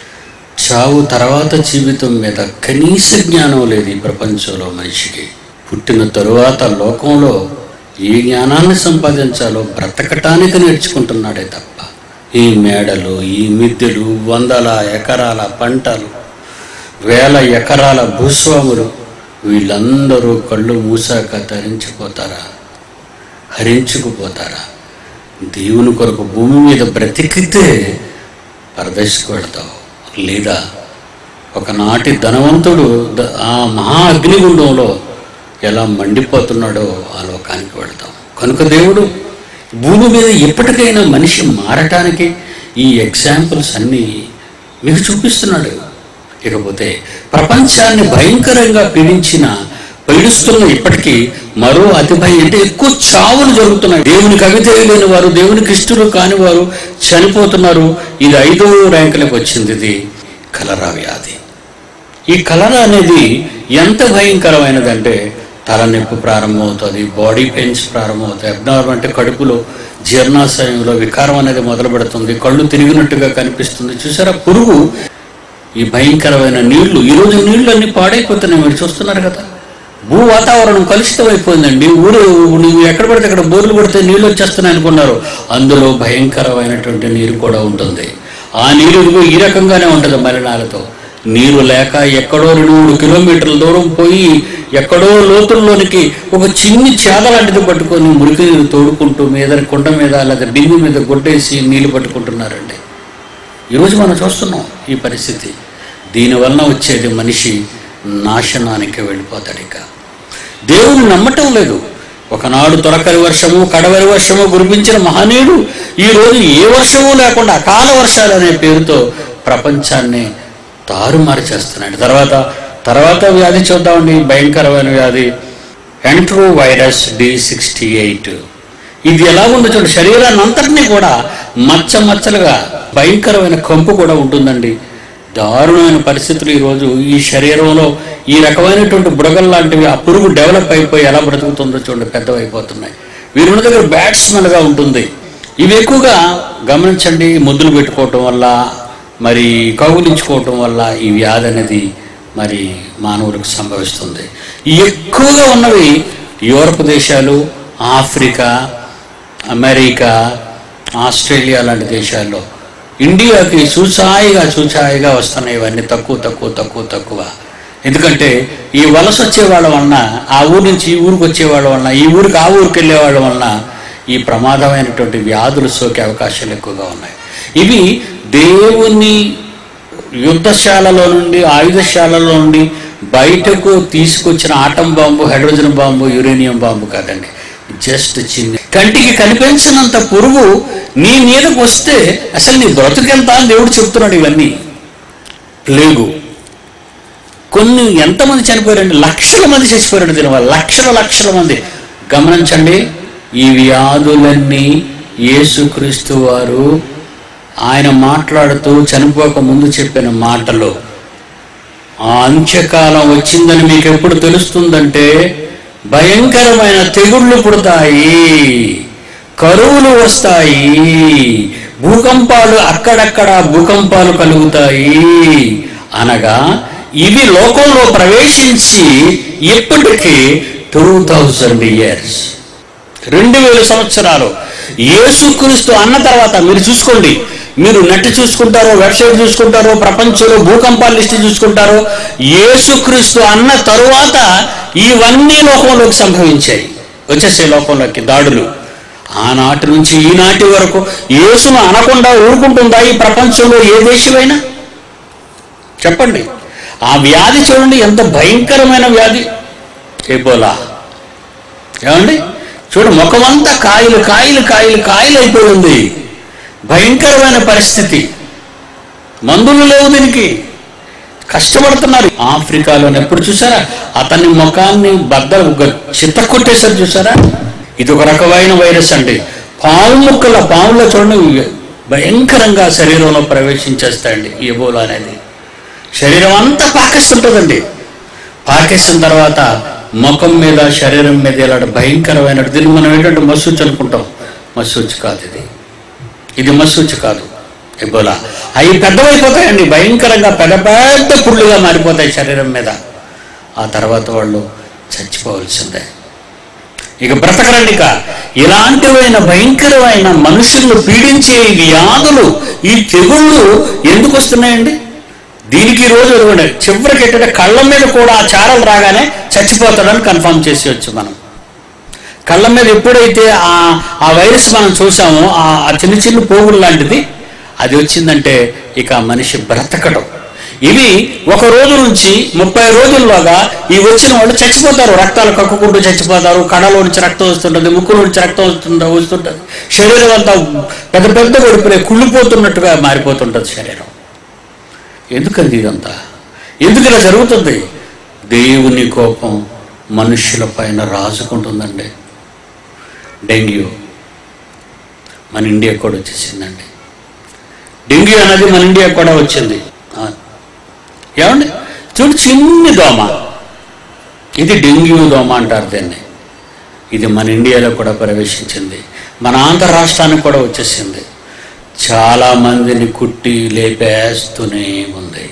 Speaker 1: చావు తర్వాత జీవితం మీద కనీస జ్ఞానం లేదు ఈ ప్రపంచంలో మనిషికి పుట్టిన తరువాత లోకంలో ఏ జ్ఞానాన్ని సంపాదించాలో బ్రతకటానికి నేర్చుకుంటున్నాడే తప్ప ఈ మేడలు ఈ మిద్దెలు వందల ఎకరాల పంటలు వేల ఎకరాల భూస్వాములు వీళ్ళందరూ కళ్ళు మూసాక తరించిపోతారా హరించుకుపోతారా దేవుని కొరకు భూమి మీద బ్రతికితే పరదేశకు వెళతావు లేదా ఒకనాటి ధనవంతుడు ద- ఆ మహా అగ్నిగుండంలో ఎలా మండిపోతున్నాడో ఆ లోకానికి వెళతాం కనుక దేవుడు భూమి మీద ఎప్పటికైనా మనిషి మారటానికి ఈ ఎగ్జాంపుల్స్ అన్నీ మీకు చూపిస్తున్నాడు ఇకపోతే ప్రపంచాన్ని భయంకరంగా పీడించిన పీడిస్తున్న ఇప్పటికీ మరో అతి భయం అంటే ఎక్కువ చావులు జరుగుతున్నాయి దేవునికి అవిధేయ లేని వారు దేవునికి ఇష్టలు కాని వారు చనిపోతున్నారు ఇది ఐదో ర్యాంకులకు వచ్చింది ఇది కలరా వ్యాధి ఈ కలరా అనేది ఎంత భయంకరమైనదంటే తలనొప్పి ప్రారంభమవుతుంది బాడీ పెయిన్స్ ప్రారంభమవుతాయి అబ్నార్మల్ అంటే కడుపులో జీర్ణాశయంలో వికారం అనేది మొదలు పెడుతుంది కళ్ళు తిరిగినట్టుగా కనిపిస్తుంది చూసారా పురుగు ఈ భయంకరమైన నీళ్లు ఈరోజు నీళ్లు అన్ని పాడైపోతున్నాయి మీరు చూస్తున్నారు కదా భూ వాతావరణం కలుషితం అయిపోయిందండి ఊరు నువ్వు ఎక్కడ పడితే అక్కడ బోర్లు పడితే నీళ్ళు వచ్చేస్తున్నాయి అనుకున్నారు అందులో భయంకరమైనటువంటి నీరు కూడా ఉంటుంది ఆ నీరు ఇదిగో ఈ రకంగానే ఉంటుంది మలినాలతో నీరు లేక ఎక్కడో రెండు మూడు కిలోమీటర్ల దూరం పోయి ఎక్కడో లోతుల్లోనికి ఒక చిన్ని చేద లాంటిది పట్టుకొని మురికి నీరు తోడుకుంటూ మీద కుండ మీద లేదా బిందు మీద గుడ్డేసి నీళ్లు పట్టుకుంటున్నారండి ఈరోజు మనం చూస్తున్నాం ఈ పరిస్థితి దీనివల్ల వచ్చేది మనిషి నాశనానికి వెళ్ళిపోతాడు ఇక దేవుని నమ్మటం లేదు ఒకనాడు తొలకరి వర్షము కడవరి వర్షము కురిపించిన మహనీయుడు ఈ రోజు ఏ వర్షము లేకుండా అకాల వర్షాలు అనే పేరుతో ప్రపంచాన్ని తారుమారు చేస్తున్నాడు తర్వాత తర్వాత వ్యాధి చూద్దామండి భయంకరమైన వ్యాధి enterovirus D sixty eight ఇది ఎలా ఉందో చూడండి శరీరాన్ని అంతటినీ కూడా మచ్చ మచ్చలుగా భయంకరమైన కంపు కూడా ఉంటుందండి దారుణమైన పరిస్థితులు ఈరోజు ఈ శరీరంలో ఈ రకమైనటువంటి బుడగలు లాంటివి ఆ పురుగు డెవలప్ అయిపోయి ఎలా బ్రతుకుతుందో చూడండి పెద్దవైపోతున్నాయి వీరున్న దగ్గర బ్యాడ్ స్మెల్గా ఉంటుంది ఇవి ఎక్కువగా గమనించండి ముద్దులు పెట్టుకోవటం వల్ల మరి కౌగులించుకోవటం వల్ల ఈ వ్యాధి అనేది మరి మానవులకు సంభవిస్తుంది ఎక్కువగా ఉన్నవి యూరప్ దేశాలు ఆఫ్రికా అమెరికా ఆస్ట్రేలియా లాంటి దేశాల్లో ఇండియాకి చూచాయిగా చూచాయిగా వస్తున్నాయి ఇవన్నీ తక్కువ తక్కువ తక్కువ తక్కువ ఎందుకంటే ఈ వలస వచ్చేవాళ్ళ వలన ఆ ఊరు నుంచి ఈ ఊరికి వచ్చేవాళ్ళ వలన ఈ ఊరికి ఆ ఊరికి వెళ్ళేవాళ్ళ వలన ఈ ప్రమాదమైనటువంటి వ్యాధులు సోకే అవకాశాలు ఎక్కువగా ఉన్నాయి ఇవి దేవుని యుద్ధశాలలో నుండి ఆయుధశాలలో నుండి బయటకు తీసుకొచ్చిన atom bomb hydrogen bomb uranium bomb కాదండి జస్ట్ చిన్న కంటికి కనిపించినంత పురుగు నీ మీదకు వస్తే అసలు నీ బ్రతుకెంత అని దేవుడు చెప్తున్నాడు ఇవన్నీ ప్లేగు కొన్ని ఎంతమంది చనిపోయారండి లక్షల మంది చచ్చిపోయారు దీనివల్ల లక్షల లక్షల మంది గమనించండి ఈ వ్యాధులన్నీ యేసుక్రీస్తు వారు ఆయన మాట్లాడుతూ చనిపోక ముందు చెప్పిన మాటలు ఆ అంత్యకాలం వచ్చిందని మీకు ఎప్పుడు తెలుస్తుందంటే భయంకరమైన తెగుళ్ళు పుడతాయి కరువులు వస్తాయి భూకంపాలు అక్కడక్కడ భూకంపాలు కలుగుతాయి అనగా ఇవి లోకంలో ప్రవేశించి ఇప్పటికీ టూ థౌజండ్ ఇయర్స్ రెండు వేల సంవత్సరాలు యేసుక్రీస్తు అన్న తర్వాత మీరు చూసుకోండి మీరు నెట్ చూసుకుంటారో వెబ్సైట్ చూసుకుంటారో ప్రపంచంలో భూకంపాల లిస్ట్ చూసుకుంటారో యేసుక్రీస్తు అన్న తరువాత ఇవన్నీ లోకంలోకి సంభవించాయి వచ్చేసే లోకంలోకి దాడులు ఆనాటి నుంచి ఈనాటి వరకు యేసును అనకుండా ఊరుకుంటుందా ఈ ప్రపంచంలో ఏ దేశమైనా చెప్పండి ఆ వ్యాధి చూడండి ఎంత భయంకరమైన వ్యాధి ఎబోలా ఏమండి చూడు ముఖమంతా కాయలు కాయలు కాయలు కాయలు అయిపోయింది భయంకరమైన పరిస్థితి మందులు లేవు దీనికి కష్టపడుతున్నారు ఆఫ్రికాలో ఎప్పుడు చూసారా అతని ముఖాన్ని బద్దలు చిత్త కొట్టేసారు చూసారా ఇది ఒక రకమైన వైరస్ అండి పాము ముక్కల పాములో చూడండి భయంకరంగా శరీరంలో ప్రవేశించేస్తాయండి ఈ ఎబోలా అనేది శరీరం అంతా పాకేస్తుంటుందండి పాకేసిన తర్వాత ముఖం మీద శరీరం మీద ఇలాంటి భయంకరమైన దీన్ని మనం ఏంటంటే మసూచి అనుకుంటాం మసూచి కాదు ఇది ఇది మసూచి కాదు ఎబోలా అవి పెద్దవైపోతాయండి భయంకరంగా పెద్ద పెద్ద పుళ్ళుగా మారిపోతాయి శరీరం మీద ఆ తర్వాత వాళ్ళు చచ్చిపోవలసిందే ఇక బ్రతకరండి ఇక ఇలాంటివైన భయంకరమైన మనుషులను పీడించే ఈ వ్యాధులు ఈ తెగుళ్ళు ఎందుకు వస్తున్నాయండి దీనికి ఈ రోజు ఇవ్వండి చివరికి ఏంటంటే కళ్ళ మీద కూడా ఆ చారలు రాగానే చచ్చిపోతాడని కన్ఫర్మ్ చేసేయచ్చు మనం కళ్ళ మీద ఎప్పుడైతే ఆ ఆ వైరస్ మనం చూసామో ఆ ఆ చిన్న చిన్న పోగులు లాంటిది అది వచ్చిందంటే ఇక ఆ మనిషి బ్రతకడం ఇవి ఒక రోజు నుంచి ముప్పై రోజుల్లోగా ఈ వచ్చిన వాళ్ళు చచ్చిపోతారు రక్తాలు కక్కుకుంటూ చచ్చిపోతారు కడలో నుంచి రక్తం వస్తుంటుంది ముక్కులో నుంచి రక్తం వస్తుంట వస్తుంటుంది శరీరం అంతా పెద్ద పెద్ద గడిపిలే కుళ్ళిపోతున్నట్టుగా మారిపోతుంటుంది శరీరం ఎందుకండి ఇదంతా ఎందుకు ఇలా జరుగుతుంది దేవుని కోపం మనుష్యుల పైన రాజుకుంటుందండి డెంగ్యూ మన ఇండియా కూడా వచ్చేసిందండి డెంగ్యూ అనేది మన ఇండియా కూడా వచ్చింది ఆ. ఏమండి చూడు చిన్ని దోమ ఇది డెంగ్యూ దోమ అంటారు దీన్ని ఇది మన ఇండియాలో కూడా ప్రవేశించింది మన ఆంధ్ర రాష్ట్రానికి కూడా వచ్చేసింది చాలా మందిని కుట్టి లేపేస్తూనే ఉంది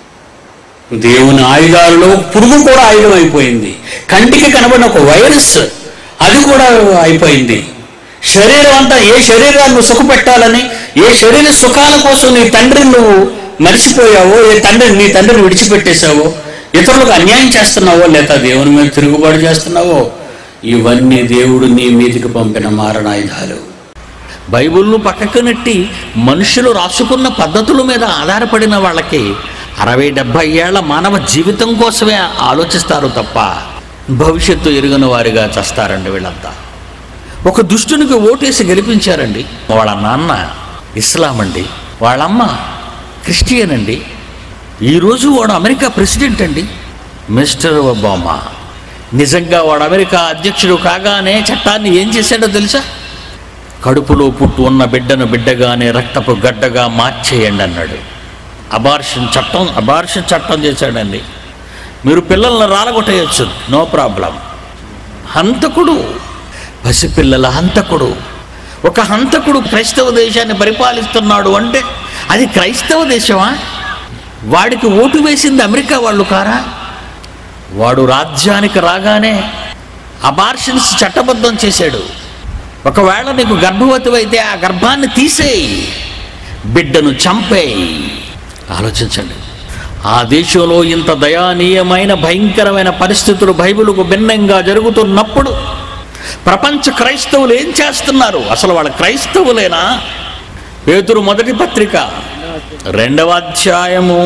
Speaker 1: దేవుని ఆయుధాలలో పురుగు కూడా ఆయుధం అయిపోయింది కంటికి కనబడిన ఒక వైరస్ అది కూడా అయిపోయింది శరీరం అంతా ఏ శరీరాన్ని నువ్వు సుఖపెట్టాలని ఏ శరీర సుఖాల కోసం నీ తండ్రిని నువ్వు మరిచిపోయావో ఏ తండ్రి నీ తండ్రిని విడిచిపెట్టేశావో ఇతరులకు అన్యాయం చేస్తున్నావో లేదా దేవుని మీద తిరుగుబాటు చేస్తున్నావో ఇవన్నీ దేవుడు నీ మీదకి పంపిన మారణాయుధాలు
Speaker 5: బైబిల్ను పక్కకు నెట్టి మనుషులు రాసుకున్న పద్ధతుల మీద ఆధారపడిన వాళ్ళకి అరవై డెబ్భై ఏళ్ల మానవ జీవితం కోసమే ఆలోచిస్తారు తప్ప భవిష్యత్తు ఎరుగని వారిగా చస్తారండి వీళ్ళంతా ఒక దుష్టునికి ఓటేసి గెలిపించారండి వాళ్ళ నాన్న ఇస్లాం అండి వాళ్ళమ్మ క్రిస్టియన్ అండి ఈరోజు వాడు అమెరికా ప్రెసిడెంట్ అండి మిస్టర్ ఒబామా నిజంగా వాడు అమెరికా అధ్యక్షుడు కాగానే చట్టాన్ని ఏం చేశాడో తెలుసా కడుపులో పుట్టు ఉన్న బిడ్డను బిడ్డగానే రక్తపు గడ్డగా మార్చేయండి అన్నాడు అబార్షన్ చట్టం అబార్షన్ చట్టం చేశాడండి మీరు పిల్లల్ని రాలగొట్టేయచ్చు నో ప్రాబ్లం హంతకుడు పసిపిల్లల హంతకుడు ఒక హంతకుడు క్రైస్తవ దేశాన్ని పరిపాలిస్తున్నాడు అంటే అది క్రైస్తవ దేశమా వాడికి ఓటు వేసింది అమెరికా వాళ్ళు కారా వాడు రాజ్యానికి రాగానే అబార్షన్స్ చట్టబద్ధం చేశాడు ఒకవేళ నీకు గర్భవతి అయితే ఆ గర్భాన్ని తీసేయి బిడ్డను చంపేయి ఆలోచించండి ఆ దేశంలో ఇంత దయానీయమైన భయంకరమైన పరిస్థితులు బైబిలుకు భిన్నంగా జరుగుతున్నప్పుడు ప్రపంచ క్రైస్తవులు ఏం చేస్తున్నారు అసలు వాళ్ళ క్రైస్తవులేనా పేతురు మొదటి పత్రిక రెండవ అధ్యాయము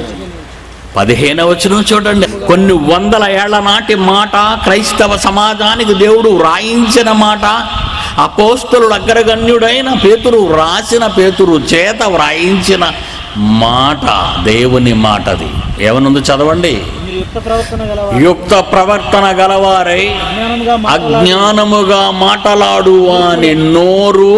Speaker 5: పదిహేనవ వచనం చూడండి కొన్ని వందల ఏళ్ల నాటి మాట క్రైస్తవ సమాజానికి దేవుడు రాయించిన మాట అపోస్తులుడు అగ్రగణ్యుడైన పేతురు రాసిన పేతురు చేత వ్రాయించిన మాట దేవుని మాటది ఏమనుంది చదవండి
Speaker 2: మీరు యుక్త ప్రవర్తన గలవారు
Speaker 5: యుక్త ప్రవర్తన గలవారై
Speaker 2: అజ్ఞానముగా మాట్లాడు
Speaker 5: అజ్ఞానముగా మాటలాడు అని నోరు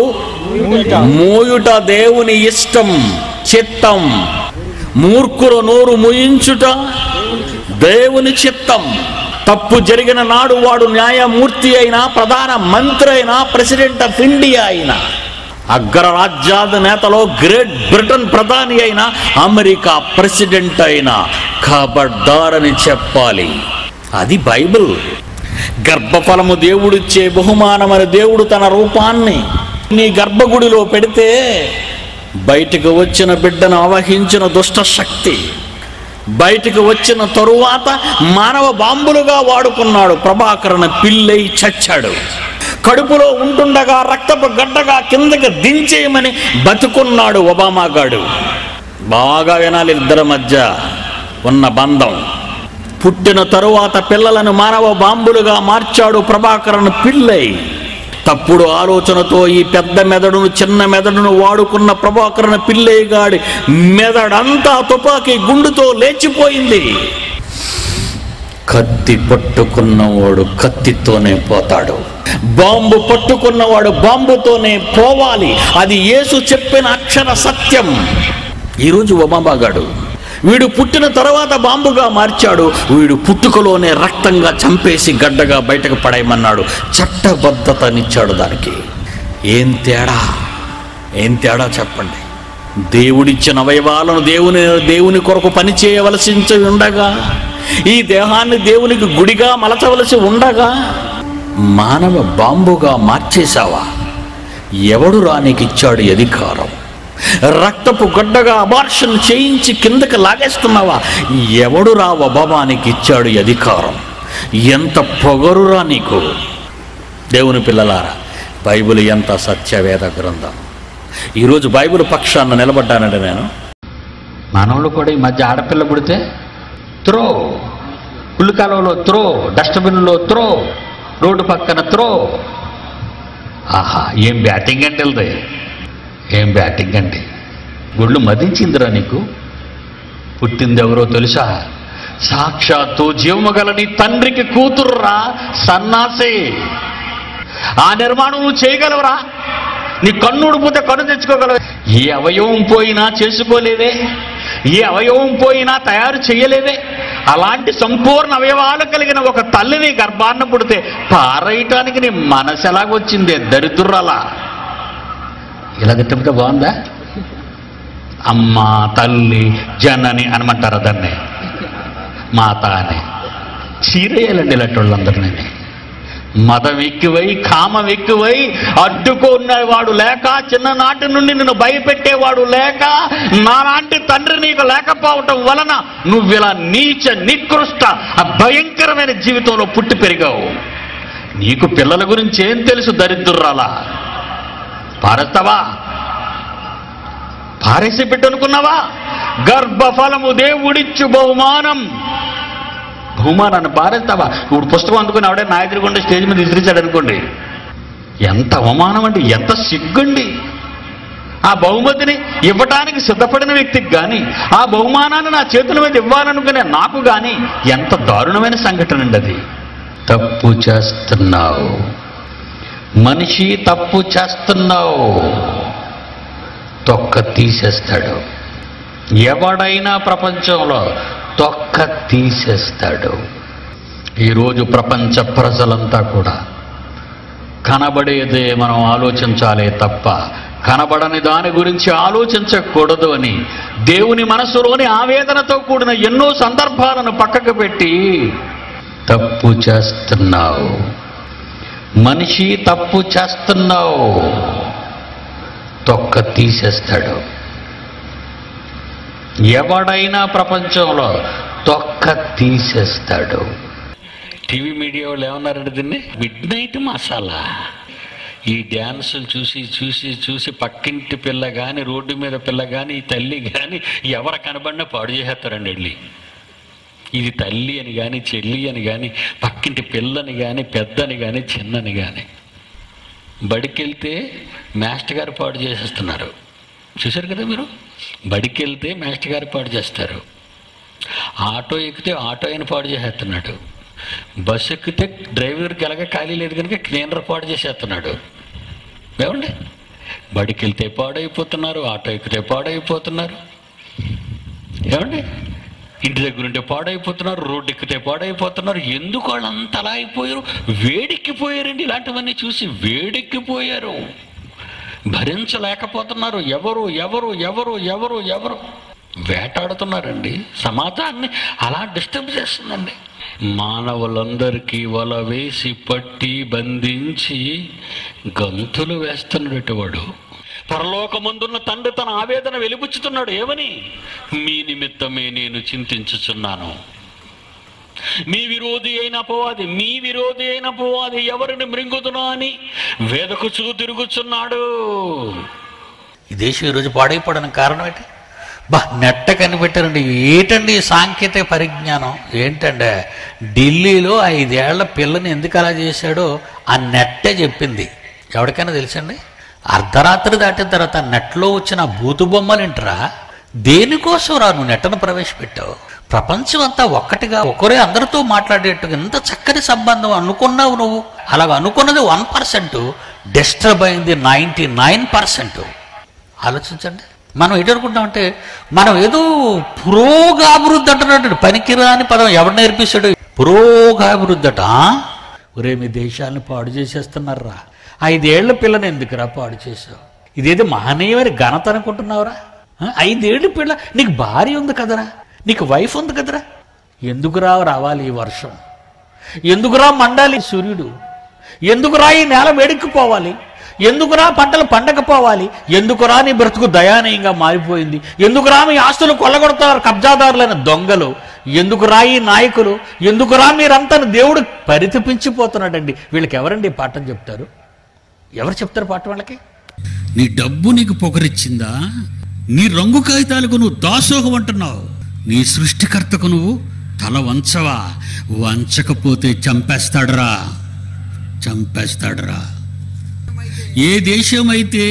Speaker 5: మూయుట దేవుని ఇష్టం చిత్తం మూర్ఖుల నోరు ముయించుట దేవుని చిత్తం తప్పు జరిగిన నాడు వాడు న్యాయమూర్తి అయినా ప్రధాన మంత్రి అయినా ప్రెసిడెంట్ ఆఫ్ ఇండియా అయినా అగ్రరాజ్యాల నేతలో గ్రేట్ బ్రిటన్ ప్రధాని అయినా అమెరికా ప్రెసిడెంట్ అయినా ఖబర్దారని చెప్పాలి అది బైబిల్ గర్భఫలము దేవుడిచ్చే బహుమానమని దేవుడు తన రూపాన్ని నీ గర్భగుడిలో పెడితే బయటకు వచ్చిన బిడ్డను అవహించిన దుష్ట శక్తి బయటకు వచ్చిన తరువాత మానవ బాంబులుగా వాడుకున్నాడు ప్రభాకరణ పిల్లై చచ్చాడు కడుపులో ఉంటుండగా రక్తపు గడ్డగా కిందకి దించేయమని బతుకున్నాడు ఒబామా గాడు బాగా వినాలి ఇద్దరి మధ్య ఉన్న బంధం పుట్టిన తరువాత పిల్లలను మానవ బాంబులుగా మార్చాడు ప్రభాకరన్ పిల్లై తప్పుడు ఆలోచనతో ఈ పెద్ద మెదడును చిన్న మెదడును వాడుకున్న ప్రభాకరణ పిల్లై గాడి మెదడంతా తుపాకీ గుండుతో లేచిపోయింది కత్తి పట్టుకున్నవాడు కత్తితోనే పోతాడు బాంబు పట్టుకున్నవాడు బాంబుతోనే పోవాలి అది యేసు చెప్పిన అక్షర సత్యం ఈరోజు ఒబామాగాడు వీడు పుట్టిన తర్వాత బాంబుగా మార్చాడు వీడు పుట్టుకలోనే రక్తంగా చంపేసి గడ్డగా బయటకు పడేయమన్నాడు చట్టబద్ధతనిచ్చాడు దానికి ఏం తేడా ఏం తేడా చెప్పండి దేవుడిచ్చిన అవయవాలను దేవుని దేవుని కొరకు పని చేయవలసి ఉండగా ఈ దేహాన్ని దేవునికి గుడిగా మలచవలసి ఉండగా మానవ బాంబుగా మార్చేశావా ఎవడు రానికిచ్చాడు ఈ అధికారం రక్తపు గడ్డగా అబార్షన్ చేయించి కిందకి లాగేస్తున్నావా ఎవడు రా ఒబామానికి ఇచ్చాడు ఈ అధికారం ఎంత పొగరురా నీకు దేవుని పిల్లలారా బైబిల్ ఎంత సత్యవేద గ్రంథం ఈరోజు బైబిల్ పక్షాన నిలబడ్డానండి నేను మానవులు కూడా ఈ మధ్య ఆడపిల్ల పుడితే త్రో పుల్లికాలంలో త్రో డస్ట్బిన్లో త్రో రోడ్డు పక్కన త్రో ఆహా ఏం బ్యాటింగ్ అంటే వెళ్తాయి ఏం బ్యాటింగ్ అంటే గుళ్ళు మదించిందిరా నీకు పుట్టింది ఎవరో తెలుసా సాక్షాత్తు జీవము గల నీ తండ్రికి కూతుర్రా సన్నాసి ఆ నిర్మాణం నువ్వు చేయగలవురా నీ కన్ను ఉడిపోతే కన్ను తెచ్చుకోగలవు ఏ అవయవం పోయినా చేసుకోలేదే ఏ అవయవం పోయినా తయారు చేయలేదే అలాంటి సంపూర్ణ అవయవాలు కలిగిన ఒక తల్లిని గర్భాన్న పుడితే పారేయటానికి నీ మనసు ఎలాగొచ్చిందే దరిద్రురాలా ఇలా తిట్టుకుంటే బాగుందా అమ్మ తల్లి జనని అనమంటారు దాన్ని మాత అని చీరేయాలండి ఇలాంటి వాళ్ళందరినీ మదం ఎక్కువై కామం ఎక్కువై అడ్డుకున్నవాడు లేక చిన్ననాటి నుండి నిన్ను భయపెట్టేవాడు లేక నాలాంటి తండ్రి నీకు లేకపోవటం వలన నువ్వు ఇలా నీచ నికృష్ట ఆ భయంకరమైన జీవితంలో పుట్టి పెరిగావు నీకు పిల్లల గురించి ఏం తెలుసు దరిద్రురాలా పారేస్తావా పారేసి పెట్టనుకున్నావా గర్భఫలము దేవుడిచ్చు బహుమానం బహుమానాన్ని పారేస్తావా ఇప్పుడు పుస్తకం అందుకుని ఆవిడే నా ఎదురుగుండా స్టేజ్ మీద విసిరించాడు అనుకోండి ఎంత అవమానం అండి ఎంత సిగ్గుండి ఆ బహుమతిని ఇవ్వటానికి సిద్ధపడిన వ్యక్తికి కానీ ఆ బహుమానాన్ని నా చేతుల మీద ఇవ్వాలనుకునే నాకు కానీ ఎంత దారుణమైన సంఘటన అండి అది తప్పు చేస్తున్నావు మనిషి తప్పు చేస్తున్నావు తొక్క తీసేస్తాడు ఎవడైనా ప్రపంచంలో తొక్క తీసేస్తాడు ఈరోజు ప్రపంచ ప్రజలంతా కూడా కనబడేదే మనం ఆలోచించాలే తప్ప కనబడని దాని గురించి ఆలోచించకూడదు అని దేవుని మనసులోని ఆవేదనతో కూడిన ఎన్నో సందర్భాలను పక్కకు పెట్టి తప్పు చేస్తున్నావు మనిషి తప్పు చేస్తున్నావు తొక్క తీసేస్తాడు ఎవడైనా ప్రపంచంలో తొక్క తీసేస్తాడు టీవీ మీడియా వాళ్ళు ఏమన్నారంటే దీన్ని మిడ్ నైట్ మసాలా ఈ డ్యాన్సులు చూసి చూసి చూసి పక్కింటి పిల్ల కానీ రోడ్డు మీద పిల్ల కానీ ఈ తల్లి కానీ ఎవరు కనబడినా పాడు చేసేస్తారండి వెళ్ళి ఇది తల్లి అని కానీ చెల్లి అని కానీ పక్కింటి పిల్లని కానీ పెద్దని కానీ చిన్నని కానీ బడికెళ్తే మాస్టర్ గారు పాడు చేసేస్తున్నారు చూశారు కదా మీరు బడికెళ్తే మాస్టర్ గారు పాడు చేస్తారు ఆటో ఎక్కితే ఆటో అయిన పాడు చేసేస్తున్నాడు బస్సు ఎక్కితే డ్రైవర్కి ఎలాగ ఖాళీ లేదు కనుక క్లీనర్ పాడు చేసేస్తున్నాడు ఏమండి బడికి వెళ్తే పాడైపోతున్నారు ఆటో ఎక్కితే పాడైపోతున్నారు ఏమండి ఇంటి దగ్గర ఉంటే పాడైపోతున్నారు రోడ్డు ఎక్కితే పాడైపోతున్నారు ఎందుకు వాళ్ళు అంత అలా అయిపోయారు వేడెక్కిపోయారండి ఇలాంటివన్నీ చూసి వేడెక్కిపోయారు భరించలేకపోతున్నారు ఎవరు ఎవరు ఎవరు ఎవరు ఎవరు వేటాడుతున్నారండి సమాజాన్ని అలా డిస్టర్బ్ చేస్తుందండి మానవులందరికీ వల వేసి పట్టి బంధించి గంతులు వేస్తున్నాడు వాడు పరలోకమందున్న తండ్రి తన ఆవేదన వెలిపుచ్చుతున్నాడు ఏమని మీ నిమిత్తమే నేను చింతించుచున్నాను మీ విరోధి అయిన అపవాది మీ విరోధి అయిన అపవాది ఎవరిని మృంగుతున్నా అని వేదకుచూ తిరుగుచున్నాడు ఈ దేశం ఈరోజు పాడైపోవడానికి కారణం ఏంటి బా నెట్ట కనిపెట్టారండి ఏంటండి ఈ సాంకేతిక పరిజ్ఞానం ఏంటంటే ఢిల్లీలో ఐదేళ్ల పిల్లని ఎందుకు అలా చేశాడో ఆ నెట్టే చెప్పింది ఎవరికైనా తెలుసండి అర్ధరాత్రి దాటిన తర్వాత నెట్లో వచ్చిన బూతు బొమ్మలు ఏంట్రా దేనికోసం రా నువ్వు నెట్టను ప్రవేశపెట్టావు ప్రపంచం అంతా ఒక్కటిగా ఒకరే అందరితో మాట్లాడేట్టుగా ఎంత చక్కని సంబంధం అనుకున్నావు నువ్వు అలాగ అనుకున్నది వన్ పర్సెంట్ డిస్టర్బ్ అయింది నైంటీ నైన్ పర్సెంట్ ఆలోచించండి మనం ఏంటనుకుంటామంటే మనం ఏదో పురోగాభివృద్ధి అంటున్నాడు పనికిరాని పదం ఎవడు నేర్పిస్తాడు పురోగాభివృద్ధి అట ఆ? ఒరే మీ దేశాలను పాడు చేసేస్తున్నారా ఐదేళ్ల పిల్లని ఎందుకురా పాడు చేసావు ఇదేదో మహనీయమైన ఘనత అనుకుంటున్నావురా ఆ? ఐదేళ్ల పిల్ల నీకు భార్య ఉంది కదరా నీకు వైఫ్ ఉంది కదరా ఎందుకురా రావాలి ఈ వర్షం ఎందుకురా మండాలి సూర్యుడు ఎందుకురా ఈ నేల వేడెక్కిపోవాలి ఎందుకురా పంటలు పండకపోవాలి ఎందుకురా నీ బ్రతుకు దయానీయంగా మారిపోయింది ఎందుకురా మీ ఆస్తులు కొల్లగొడతారు కబ్జాదారులైన దొంగలు ఎందుకురా ఈ నాయకులు ఎందుకురా మీరంతా దేవుడు పరితపించిపోతున్నాడండి వీళ్ళకి ఎవరండి ఈ పాఠం చెప్తారు ఎవరు చెప్తారు పాఠం వాళ్ళకి
Speaker 1: నీ డబ్బు నీకు పొగరిచ్చిందా నీ రంగు కాగితాలకు నువ్వు దాసోహం అంటున్నావు నీ సృష్టికర్తకు నువ్వు తల వంచవా వంచకపోతే చంపేస్తాడురా చంపేస్తాడురా ఏ దేశమైతే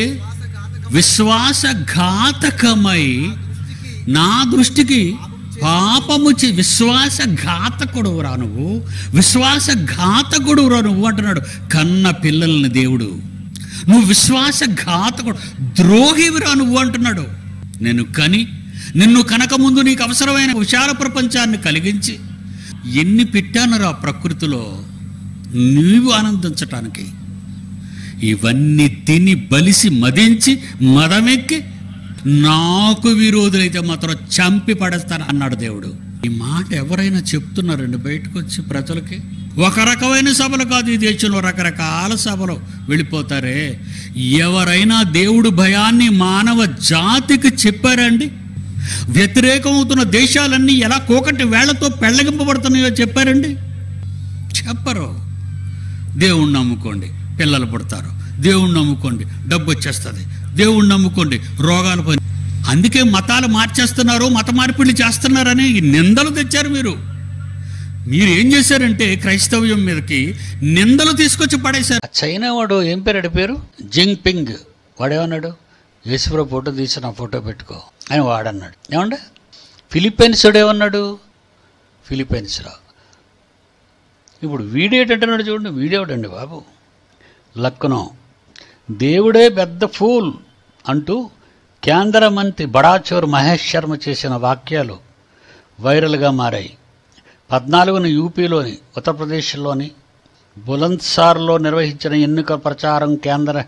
Speaker 1: విశ్వాసఘాతకమై నా దృష్టికి పాపము చే విశ్వాసఘాతకుడు రా నువ్వు విశ్వాసఘాతకుడు రా నువ్వు అంటున్నాడు కన్న పిల్లల్ని దేవుడు నువ్వు విశ్వాసఘాతకుడు ద్రోహివిరా నువ్వు అంటున్నాడు నేను కని నిన్ను కనక ముందు నీకు అవసరమైన విశాల ప్రపంచాన్ని కలిగించి ఎన్ని పెట్టానురా ప్రకృతిలో నీవు ఆనందించటానికి ఇవన్నీ తిని బలిసి మదించి మదమెక్కి నాకు విరోధులైతే మాత్రం చంపి పడేస్తాను అన్నాడు దేవుడు ఈ మాట ఎవరైనా చెప్తున్నారండి బయటకు వచ్చి ప్రజలకి ఒక రకమైన సభలు కాదు ఈ దేశంలో రకరకాల సభలు వెళ్ళిపోతారే ఎవరైనా దేవుడు భయాన్ని మానవ జాతికి చెప్పారండి వ్యతిరేకమవుతున్న దేశాలన్నీ ఎలా కోకటి వేళ్లతో పెళ్ళగింపబడుతున్నాయో చెప్పారండి చెప్పరు దేవుణ్ణి నమ్ముకోండి పిల్లలు పుడతారు దేవుణ్ణి నమ్ముకోండి డబ్బు వచ్చేస్తుంది దేవుణ్ణి నమ్ముకోండి రోగాలు పోయి అందుకే మతాలు మార్చేస్తున్నారు మత మార్పిడి చేస్తున్నారని ఈ నిందలు తెచ్చారు మీరు మీరు ఏం చేశారంటే క్రైస్తవ్యం మీదకి నిందలు తీసుకొచ్చి పడేశారు
Speaker 5: చైనా వాడు ఏం పేరు పేరు జింగ్ పింగ్ వాడేమన్నాడు యేసుప్రభు ఫోటో తీసి నా ఫోటో పెట్టుకో అని వాడన్నాడు ఏమండి ఫిలిప్పైన్స్ వాడు ఏమన్నాడు ఫిలిప్పైన్స్ రా ఇప్పుడు వీడేటంటున్నాడు చూడండి వీడేవాడండి బాబు లక్నో దేవుడే పెద్ద ఫూల్ అంటూ కేంద్ర మంత్రి బడాచోర్ మహేష్ శర్మ చేసిన వాక్యాలు వైరల్గా మారాయి పద్నాలుగున యూపీలోని ఉత్తరప్రదేశ్లోని బులంద్సార్లో నిర్వహించిన ఎన్నికల ప్రచారం కేంద్ర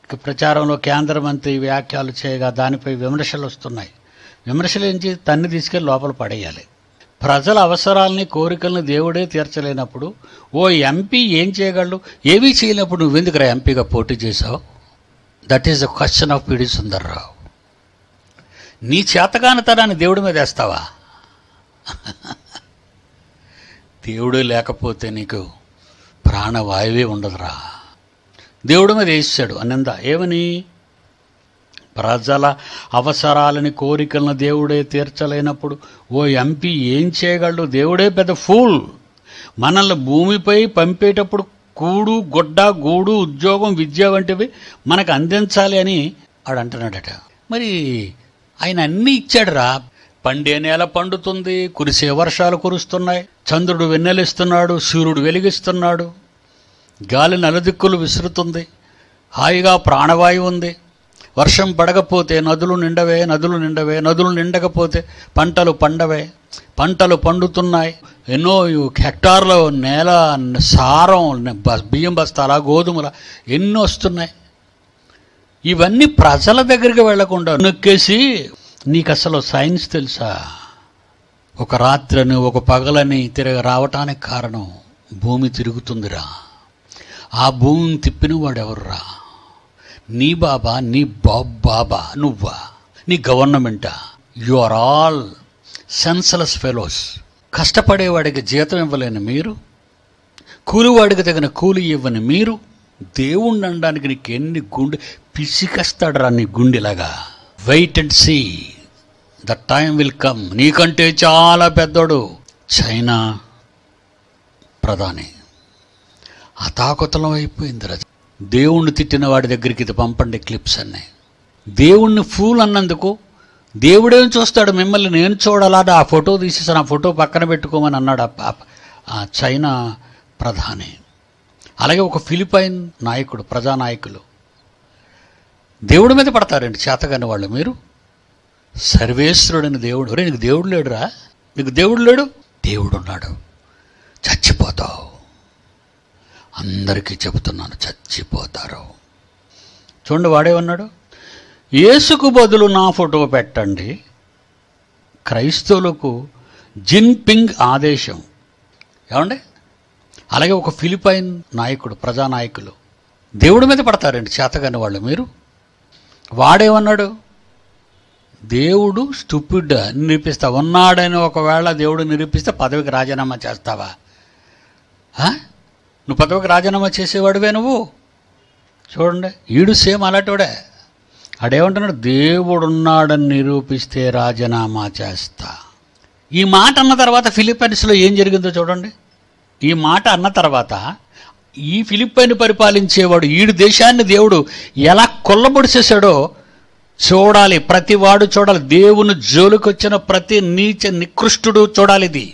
Speaker 1: ప్రచారంలో కేంద్ర మంత్రి వ్యాఖ్యలు చేయగా దానిపై విమర్శలు వస్తున్నాయి విమర్శలు ఏంచి తన్ని తీసుకెళ్లి లోపల పడేయాలి ప్రజల అవసరాలని కోరికలను దేవుడే తీర్చలేనప్పుడు ఓ ఎంపీ ఏం చేయగలడు ఏమీ చేయలేనప్పుడు నువ్వెందుకురా ఎంపీగా పోటీ చేశావు that is the question of PD Sundar Rao నీ చేతగానితనాన్ని దేవుడి మీద వేస్తావా దేవుడు లేకపోతే నీకు ప్రాణవాయువే ఉండదురా దేవుడి మీద వేసాడు అనంద ఏమని ప్రజల అవసరాలని కోరికలను దేవుడే తీర్చలేనప్పుడు ఓ ఎంపీ ఏం చేయగలడు దేవుడే పెద్ద ఫూల్ మనల్ని భూమిపై పంపేటప్పుడు కూడు గుడ్డ గూడు ఉద్యోగం విద్య వంటివి మనకు అందించాలి అని ఆడు అంటున్నాడట మరి ఆయన అన్నీ ఇచ్చాడురా పండే నేల పండుతుంది కురిసే వర్షాలు కురుస్తున్నాయి చంద్రుడు వెన్నెలిస్తున్నాడు సూర్యుడు వెలిగిస్తున్నాడు గాలి నలుదిక్కులు విసురుతుంది హాయిగా ప్రాణవాయువు ఉంది వర్షం పడకపోతే నదులు నిండవే నదులు నిండవే నదులు నిండకపోతే పంటలు పండవే పంటలు పండుతున్నాయి ఎన్నో హెక్టార్ల నేల సారం బ- బియ్యం బస్తాల గోధుమల ఎన్నో వస్తున్నాయి ఇవన్నీ ప్రజల దగ్గరికి వెళ్లకుండా నొక్కేసి నీకు అసలు సైన్స్ తెలుసా ఒక రాత్రిని ఒక పగలని తిరగ రావటానికి కారణం భూమి తిరుగుతుందిరా ఆ భూమిని తిప్పిన వాడెవర్రా నీ బాబా నీ బాబ్ బాబా నువ్వా నీ గవర్నమెంటా you are all senseless fellows కష్టపడేవాడికి జీతం ఇవ్వలేని మీరు కూలివాడికి తగిన కూలి ఇవ్వని మీరు దేవుణ్ణి అనడానికి నీకు ఎన్ని గుండె పిసికస్తాడరా నీ గుండెలాగా wait and see the time will come నీకంటే చాలా పెద్దోడు చైనా ప్రధాని అతాకుతలం అయిపోయింది రజ దేవుణ్ణి తిట్టిన వాడి దగ్గరికి ఇది పంపండి క్లిప్స్ అన్నీ దేవుణ్ణి ఫూల్ అన్నందుకు దేవుడేం చూస్తాడు మిమ్మల్ని నేను చూడాలా ఆ ఫోటో తీసేసాను ఆ ఫోటో పక్కన పెట్టుకోమని అన్నాడు ఆ పాప ఆ చైనా ప్రధాని అలాగే ఒక ఫిలిపైన్ నాయకుడు ప్రజానాయకులు దేవుడి మీద పడతారండి చేతగాని వాళ్ళు మీరు సర్వేశ్వరుడని దేవుడు ఒరే నీకు దేవుడు లేడురా నీకు దేవుడు లేడు దేవుడు ఉన్నాడు చచ్చిపోతావు అందరికీ చెబుతున్నాను చచ్చిపోతారు చూడండి వాడే ఉన్నాడు యేసుకు బదులు నా ఫోటో పెట్టండి క్రైస్తవులకు జిన్పింగ్ ఆదేశం ఏమండి అలాగే ఒక ఫిలిపైన్ నాయకుడు ప్రజానాయకులు దేవుడి మీద పడతారండి చేతగాని వాళ్ళు మీరు వాడేమన్నాడు దేవుడు స్టూపిడ్ నిరూపిస్తా ఉన్నాడని ఒకవేళ దేవుడు నిరూపిస్తే పదవికి రాజీనామా చేస్తావా ఆ? నువ్వు పదవికి రాజీనామా చేసేవాడివే నువ్వు చూడండి ఈడు సేమ్ అలాంటివాడే ఆడేమంటున్నాడు దేవుడున్నాడని నిరూపిస్తే రాజీనామా చేస్తా ఈ మాట అన్న తర్వాత ఫిలిప్పైన్స్లో ఏం జరిగిందో చూడండి ఈ మాట అన్న తర్వాత ఈ ఫిలిప్పైన్ పరిపాలించేవాడు ఈడు దేశాన్ని దేవుడు ఎలా కొల్లబొడిసేసాడో చూడాలి ప్రతి వాడు చూడాలి దేవుని జోలికొచ్చిన ప్రతి నీచ నికృష్టుడు చూడాలి ఇది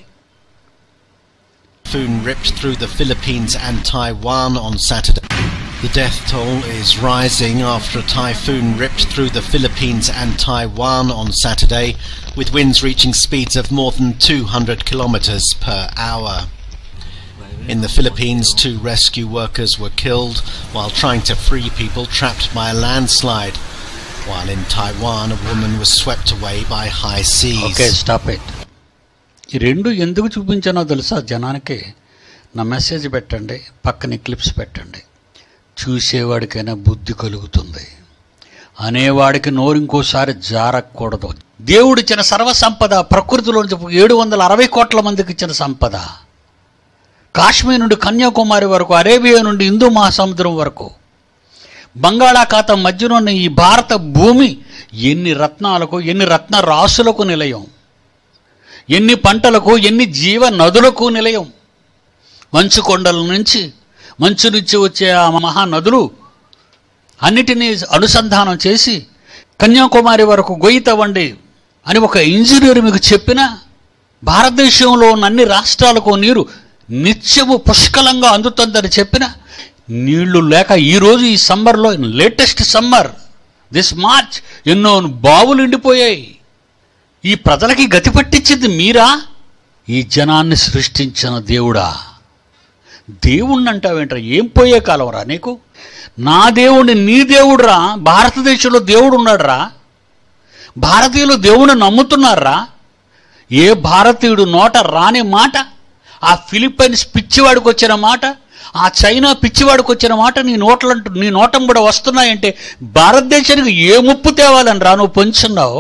Speaker 6: Typhoon ripped through the Philippines and Taiwan on Saturday. The death toll is rising after a typhoon ripped through the Philippines and Taiwan on Saturday, with winds reaching speeds of more than 200 kilometers per hour. In the Philippines, two rescue workers were killed while trying to free people trapped by a landslide, while in Taiwan, a woman was swept away by high seas.
Speaker 1: Okay stop it ఈ రెండు ఎందుకు చూపించానో తెలుసా జనానికి నా message పెట్టండి పక్కన clips పెట్టండి చూసేవాడికైనా బుద్ధి కలుగుతుంది అనేవాడికి నోరు ఇంకోసారి జారకూడదు దేవుడిచ్చిన సర్వ సంపద ప్రకృతిలోంచి ఏడు వందల అరవై కోట్ల మందికి ఇచ్చిన సంపద కాశ్మీర్ నుండి కన్యాకుమారి వరకు అరేబియా నుండి హిందూ మహాసముద్రం వరకు బంగాళాఖాతం మధ్యనున్న ఈ భారత భూమి ఎన్ని రత్నాలకు ఎన్ని రత్న రాసులకు నిలయం ఎన్ని పంటలకు ఎన్ని జీవ నదులకు నిలయం మంచు కొండల నుంచి మంచు నుంచి వచ్చే ఆ మహానదులు అన్నిటినీ అనుసంధానం చేసి కన్యాకుమారి వరకు గొయ్యి తవ్వండి అని ఒక ఇంజనీర్ మీకు చెప్పిన భారతదేశంలో ఉన్న అన్ని రాష్ట్రాలకు నీరు నిత్యము పుష్కలంగా అందుతుందని చెప్పిన నీళ్లు లేక ఈరోజు ఈ సమ్మర్లో లేటెస్ట్ సమ్మర్ దిస్ మార్చ్ ఎన్నో బావులు ఎండిపోయాయి ఈ ప్రజలకి గతి పట్టించింది మీరా ఈ జనాన్ని సృష్టించిన దేవుడా
Speaker 5: దేవుణ్ణి అంటావేంట్రా ఏం పోయే కాలం రా నీకు నా దేవుడిని నీ దేవుడురా భారతదేశంలో దేవుడు ఉన్నాడురా భారతీయులు దేవుని నమ్ముతున్నారా ఏ భారతీయుడు నోట రాని మాట ఆ ఫిలిప్పైన్స్ పిచ్చివాడికి వచ్చిన మాట ఆ చైనా పిచ్చివాడికి వచ్చిన మాట నీ నోట్లంటూ నీ నోటం కూడా వస్తున్నాయంటే భారతదేశానికి ఏ ముప్పు తేవాలని రా నువ్వు పొంచున్నావు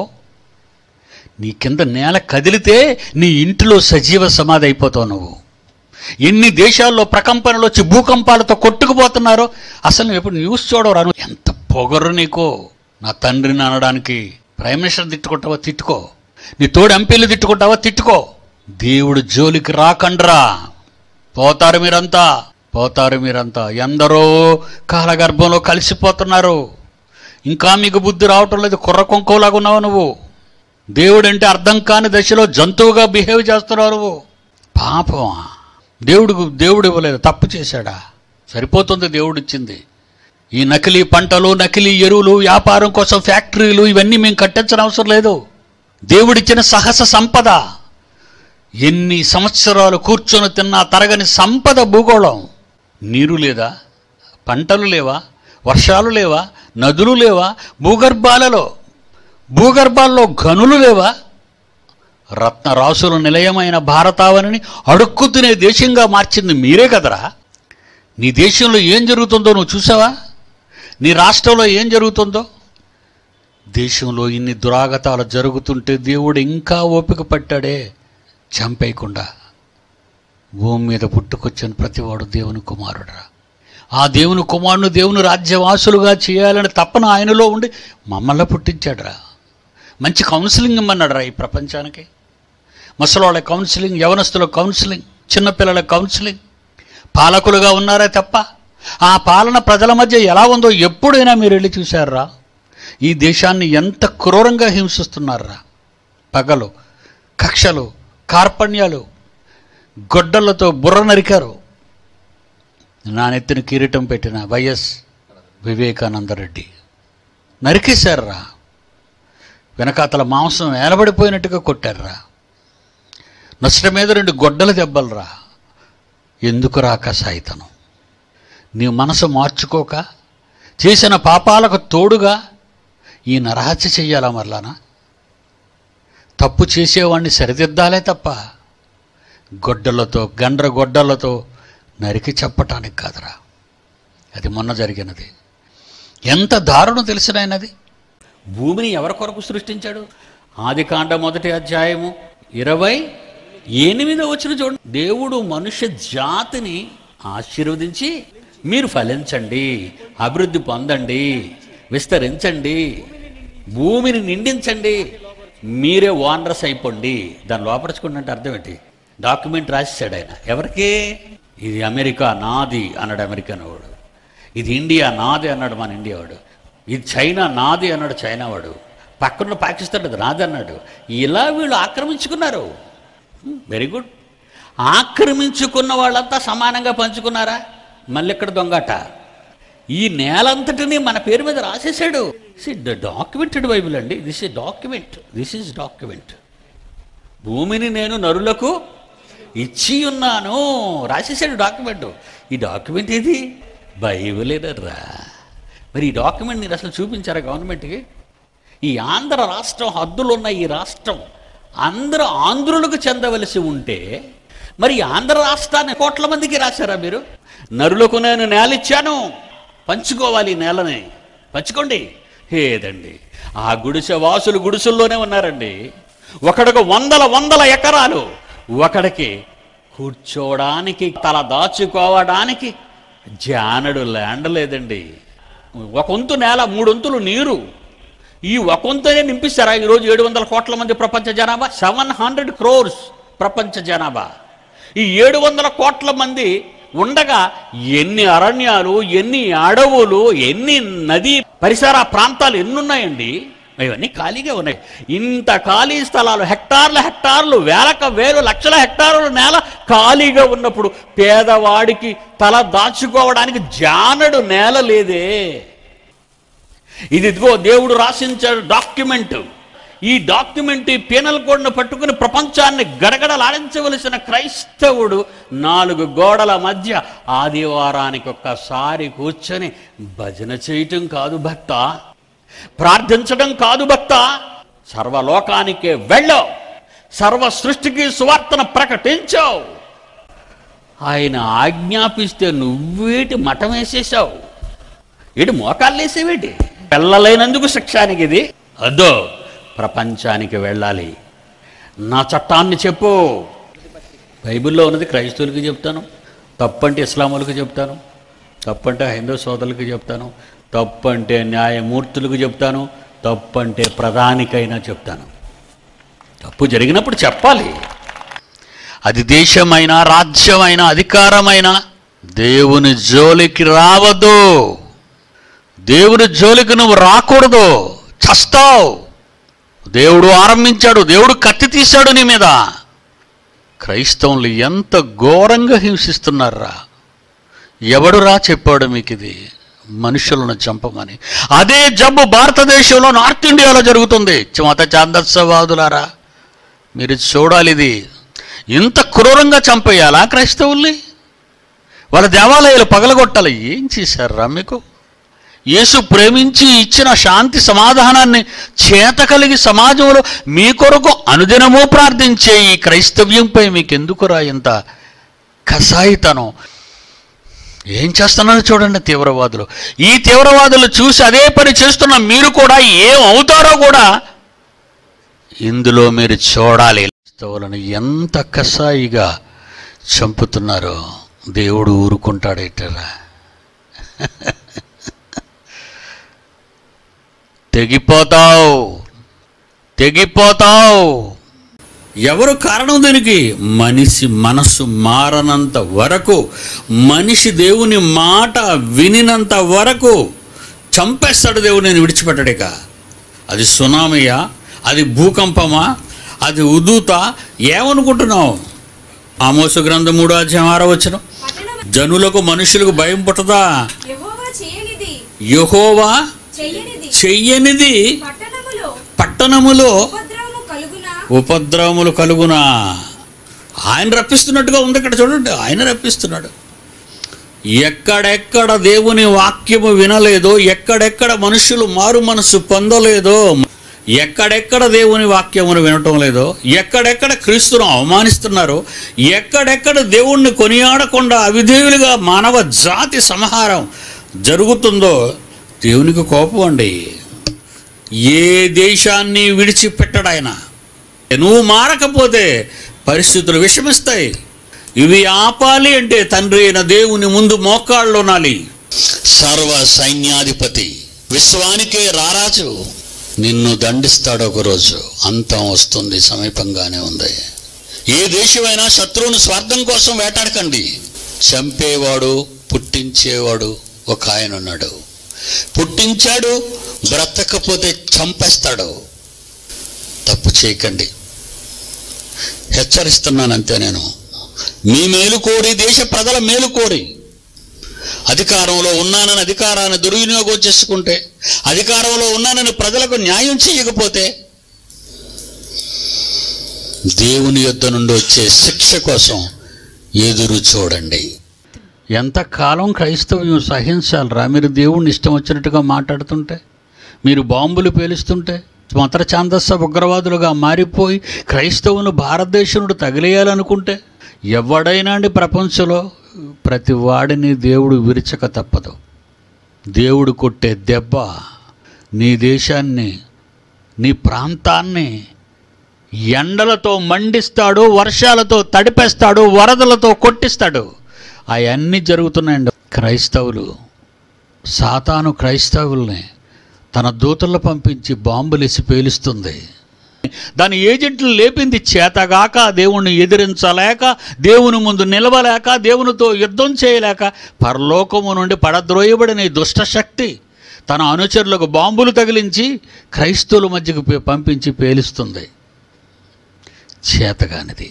Speaker 5: నీ కింద నేల కదిలితే నీ ఇంటిలో సజీవ సమాధి అయిపోతావు నువ్వు ఎన్ని దేశాల్లో ప్రకంపనలు వచ్చి భూకంపాలతో కొట్టుకుపోతున్నారో అసలు నువ్వు ఎప్పుడు న్యూస్ చూడవు రాను ఎంత పొగరు నీకో నా తండ్రిని అనడానికి ప్రైమ్ మినిస్టర్ తిట్టుకుంటావా తిట్టుకో నీ తోడు ఎంపీలు తిట్టుకుంటావా తిట్టుకో దేవుడు జోలికి రాకండ్రా పోతారు మీరంతా పోతారు మీరంతా ఎందరో కాలగర్భంలో కలిసిపోతున్నారు ఇంకా మీకు బుద్ధి రావటం లేదు కుర్ర కొంకోలాగా ఉన్నావు నువ్వు దేవుడంటే అర్థం కాని దశలో జంతువుగా బిహేవ్ చేస్తున్నావు నువ్వు పాపమా దేవుడు దేవుడు ఇవ్వలేదు తప్పు చేశాడా సరిపోతుంది దేవుడు ఇచ్చింది ఈ నకిలీ పంటలు నకిలీ ఎరువులు వ్యాపారం కోసం ఫ్యాక్టరీలు ఇవన్నీ మేము కట్టించిన అవసరం లేదు దేవుడిచ్చిన సహస సంపద ఎన్ని సంవత్సరాలు కూర్చొని తిన్నా తరగని సంపద భూగోళం నీరు లేదా పంటలు లేవా వర్షాలు లేవా నదులు లేవా భూగర్భాలలో భూగర్భాల్లో గనులు లేవా రత్నరాసుల నిలయమైన భారతావనిని అడుక్కు తినే దేశంగా మార్చింది మీరే కదరా నీ దేశంలో ఏం జరుగుతుందో నువ్వు చూసావా నీ రాష్ట్రంలో ఏం జరుగుతుందో దేశంలో ఇన్ని దురాగతాలు జరుగుతుంటే దేవుడు ఇంకా ఓపిక పట్టాడే చంపేయకుండా భూమి మీద పుట్టుకొచ్చిన ప్రతివాడు దేవుని కుమారుడురా ఆ దేవుని కుమారుని దేవుని రాజ్యవాసులుగా చేయాలని తప్పన ఆయనలో ఉండి మమ్మల్ని పుట్టించాడురా మంచి కౌన్సిలింగ్ ఇమ్మన్నాడు రా ఈ ప్రపంచానికి ముసలోళ్ళ కౌన్సిలింగ్ యవనస్తుల కౌన్సిలింగ్ చిన్నపిల్లల కౌన్సిలింగ్ పాలకులుగా ఉన్నారే తప్ప ఆ పాలన ప్రజల మధ్య ఎలా ఉందో ఎప్పుడైనా మీరు వెళ్ళి చూశారా ఈ దేశాన్ని ఎంత క్రూరంగా హింసిస్తున్నారా పగలు కక్షలు కార్పణ్యాలు గొడ్డలతో బుర్ర నరికారు నా నెత్తిన కిరీటం పెట్టిన వైఎస్ వివేకానందరెడ్డి నరికేశారా వెనకాతల మాంసం ఏలబడిపోయినట్టుగా కొట్టారా నష్టం మీద రెండు గొడ్డల దెబ్బలురా ఎందుకు రాక సాయితనం నీ మనసు మార్చుకోక చేసిన పాపాలకు తోడుగా ఈ నరహత్య చెయ్యాలా మరలానా తప్పు చేసేవాడిని సరిదిద్దాలే తప్ప గొడ్డలతో గండ్ర గొడ్డలతో నరికి చెప్పటానికి కాదురా అది మొన్న జరిగినది ఎంత దారుణం తెలిసినది భూమిని ఎవరి కొరకు సృష్టించాడు ఆది కాండ మొదటి అధ్యాయము ఇరవై ఎనిమిదో వచ్చిన చూడండి దేవుడు మనుష్య జాతిని ఆశీర్వదించి మీరు ఫలించండి అభివృద్ధి పొందండి విస్తరించండి భూమిని నిండించండి మీరే ఓనర్స్ అయిపోండి దాన్ని లోపరుచుకుంటే అర్థం ఏంటి డాక్యుమెంట్ రాసేసాడు ఆయన ఎవరికి ఇది అమెరికా నాది అన్నాడు అమెరికన్ వాడు ఇది ఇండియా నాది అన్నాడు మన ఇండియా వాడు ఇది చైనా నాది అన్నాడు చైనా వాడు పక్కన పాకిస్తాన్ అది నాది అన్నాడు ఇలా వీళ్ళు ఆక్రమించుకున్నారు వెరీ గుడ్ ఆక్రమించుకున్న వాళ్ళంతా సమానంగా పంచుకున్నారా మళ్ళీ ఇక్కడ దొంగట ఈ నేలంతటిని మన పేరు మీద రాసేసాడు డాక్యుమెంటెడ్ బైబిల్ అండి this is document this is document భూమిని నేను నరులకు ఇచ్చి ఉన్నాను రాసేసాడు డాక్యుమెంట్ ఈ డాక్యుమెంట్ ఏది బైబిలేనరా మరి ఈ డాక్యుమెంట్ మీరు అసలు చూపించారా గవర్నమెంట్కి ఈ ఆంధ్ర రాష్ట్రం హద్దులు ఉన్న ఈ రాష్ట్రం అందరూ ఆంధ్రులకు చెందవలసి ఉంటే మరి ఈ ఆంధ్ర రాష్ట్రాన్ని కోట్ల మందికి రాశారా మీరు నరులకు నేను నేల ఇచ్చాను పంచుకోవాలి ఈ నేలని పంచుకోండి ఏదండి ఆ గుడిసె వాసులు గుడిసెల్లోనే ఉన్నారండి ఒకడికి వందల వందల ఎకరాలు ఒకడికి కూర్చోవడానికి తల దాచుకోవడానికి జానడు ల్యాండ్ లేదండి ఒక వంతు నేల మూడొంతులు నీరు ఈ ఒక వంతునే నింపిస్తారా ఈరోజు ఏడు వందల కోట్ల మంది ప్రపంచ జనాభా సెవెన్ హండ్రెడ్ క్రోర్స్ ప్రపంచ జనాభా ఈ ఏడు వందల కోట్ల మంది ఉండగా ఎన్ని అరణ్యాలు ఎన్ని అడవులు ఎన్ని నదీ పరిసర ప్రాంతాలు ఎన్ని ఉన్నాయండి ఇవన్నీ ఖాళీగా ఉన్నాయి ఇంత ఖాళీ స్థలాలు హెక్టార్ల హెక్టార్లు వేలకు వేలు లక్షల హెక్టార్ల నేల ఖాళీగా ఉన్నప్పుడు పేదవాడికి తల దాచుకోవడానికి జానడు నేల లేదే ఇది ఇదిగో దేవుడు రాసించాడు డాక్యుమెంట్ ఈ డాక్యుమెంట్ ఈ పీనల్ కోడ్ను పట్టుకుని ప్రపంచాన్ని గడగడలాడించవలసిన క్రైస్తవుడు నాలుగు గోడల మధ్య ఆదివారానికి ఒక్కసారి కూర్చొని భజన చేయటం కాదు భక్త ప్రార్థించడం కాదు భక్త సర్వలోకానికి వెళ్ళావు సర్వ సృష్టికి సువార్తను ప్రకటించావు ఆయన ఆజ్ఞాపిస్తే నువ్వేటి మఠం వేసేసావు ఏటి మోకాళ్ళు వేసేవేటి వెళ్ళలేనందుకు శిక్షానికి ఇది అద్దో ప్రపంచానికి వెళ్ళాలి నా చట్టాన్ని చెప్పు బైబిల్లో ఉన్నది క్రైస్తవులకి చెప్తాను తప్పంటే ఇస్లాములకు చెప్తాను తప్పంటే హైందవ సోదరులకు చెప్తాను తప్పంటే న్యాయమూర్తులకు చెప్తాను తప్పంటే ప్రధానికైనా చెప్తాను తప్పు జరిగినప్పుడు చెప్పాలి అది దేశమైన రాజ్యమైన అధికారమైన దేవుని జోలికి రావద్దు దేవుని జోలికి నువ్వు రాకూడదు చస్తావు దేవుడు ఆరంభించాడు దేవుడు కత్తి తీశాడు నీ మీద క్రైస్తవులు ఎంత ఘోరంగా హింసిస్తున్నారా ఎవడురా చెప్పాడు మీకు ఇది మనుషులను చంపమని అదే జబ్బు భారతదేశంలో నార్త్ ఇండియాలో జరుగుతుంది మత ఛాందస్సవాదులారా మీరు చూడాలి ఇది ఇంత క్రూరంగా చంపేయాలా క్రైస్తవుల్ని వాళ్ళ దేవాలయాలు పగలగొట్టాలి ఏం చేశారా మీకు యేసు ప్రేమించి ఇచ్చిన శాంతి సమాధానాన్ని చేత కలిగి సమాజంలో మీ కొరకు అనుదినము ప్రార్థించే ఈ క్రైస్తవ్యంపై మీకెందుకురా ఇంత కసాయితనం ఏం చేస్తున్నారో చూడండి తీవ్రవాదులు ఈ తీవ్రవాదులు చూసి అదే పని చేస్తున్న మీరు కూడా ఏం అవుతారో కూడా ఇందులో మీరు చూడాలి క్రైస్తవులను ఎంత కసాయిగా చంపుతున్నారో దేవుడు ఊరుకుంటాడేటరా తెగిపోతావు తెగిపోతావు ఎవరు కారణం దీనికి మనిషి మనస్సు మారనంత వరకు మనిషి దేవుని మాట వినినంత వరకు చంపేస్తాడు దేవుడు నేను విడిచిపెట్టడిక అది సునామీయా అది భూకంపమా అది ఉదూత ఏమనుకుంటున్నావు ఆమోసు గ్రంథం మూడో అధ్యాయం ఆరో వచ్చిన జనులకు మనుషులకు భయం పుట్టదా
Speaker 7: యెహోవా చేయనిది
Speaker 5: యహోవా
Speaker 7: చెయ్యనిది
Speaker 5: చెయ్యనిది
Speaker 7: పట్టణములో
Speaker 5: పట్టణములో
Speaker 7: ఉపద్రవము కలుగునా
Speaker 5: ఉపద్రవములు కలుగునా ఆయన రప్పిస్తున్నట్టుగా ఉంది ఇక్కడ చూడండి ఆయన రప్పిస్తున్నాడు ఎక్కడెక్కడ దేవుని వాక్యము వినలేదో ఎక్కడెక్కడ మనుషులు మారు మనసు పొందలేదో ఎక్కడెక్కడ దేవుని వాక్యమును వినటం లేదో ఎక్కడెక్కడ క్రీస్తును అవమానిస్తున్నారో ఎక్కడెక్కడ దేవుణ్ణి కొనియాడకుండా అవిధేయులుగా మానవ జాతి సంహారం జరుగుతుందో దేవునికి కోపం అండి ఏ దేశాన్ని విడిచిపెట్టడు ఆయన నువ్వు మారకపోతే పరిస్థితులు విషమిస్తాయి ఇవి ఆపాలి అంటే తండ్రి అయిన దేవుని ముందు మోకాళ్ళు ఉనాలి సర్వ సైన్యాధిపతి విశ్వానికే రారాజు నిన్ను దండిస్తాడు ఒకరోజు అంతం వస్తుంది సమీపంగానే ఉంది ఏ దేశమైనా శత్రువుని స్వార్థం కోసం వేటాడకండి చంపేవాడు పుట్టించేవాడు ఒక ఆయన ఉన్నాడు పుట్టించాడు బ్రతకపోతే చంపేస్తాడు తప్పు చేయకండి హెచ్చరిస్తున్నానంతే నేను మీ మేలు కోరి దేశ ప్రజల మేలు కోరి అధికారంలో ఉన్నానని అధికారాన్ని దుర్వినియోగం చేసుకుంటే అధికారంలో ఉన్నానని ప్రజలకు న్యాయం చేయకపోతే దేవుని యొద్ద నుండి వచ్చే శిక్ష కోసం ఎదురు చూడండి ఎంతకాలం క్రైస్తవ్యం సహించాలరా మీరు దేవుణ్ణి ఇష్టం వచ్చినట్టుగా మాట్లాడుతుంటే మీరు బాంబులు పేలుస్తుంటే మత ఛాందస్స ఉగ్రవాదులుగా మారిపోయి క్రైస్తవులు భారతదేశంలో తగిలేయాలనుకుంటే ఎవడైనా అండి ప్రపంచంలో ప్రతి వాడిని దేవుడు విరిచక తప్పదు దేవుడు కొట్టే దెబ్బ నీ దేశాన్ని నీ ప్రాంతాన్ని ఎండలతో మండిస్తాడు వర్షాలతో తడిపేస్తాడు వరదలతో కొట్టిస్తాడు అవన్నీ జరుగుతున్నాయండి క్రైస్తవులు సాతాను క్రైస్తవుల్ని తన దూతల్లో పంపించి బాంబులేసి పేలుస్తుంది దాని ఏజెంట్లు లేపింది చేతగాక దేవుణ్ణి ఎదిరించలేక దేవుని ముందు నిలవలేక దేవునితో యుద్ధం చేయలేక పరలోకము నుండి పడద్రోయబడిన ఈ దుష్టశక్తి తన అనుచరులకు బాంబులు తగిలించి క్రైస్తవుల మధ్యకు పే- పంపించి పేలుస్తుంది చేతగానిది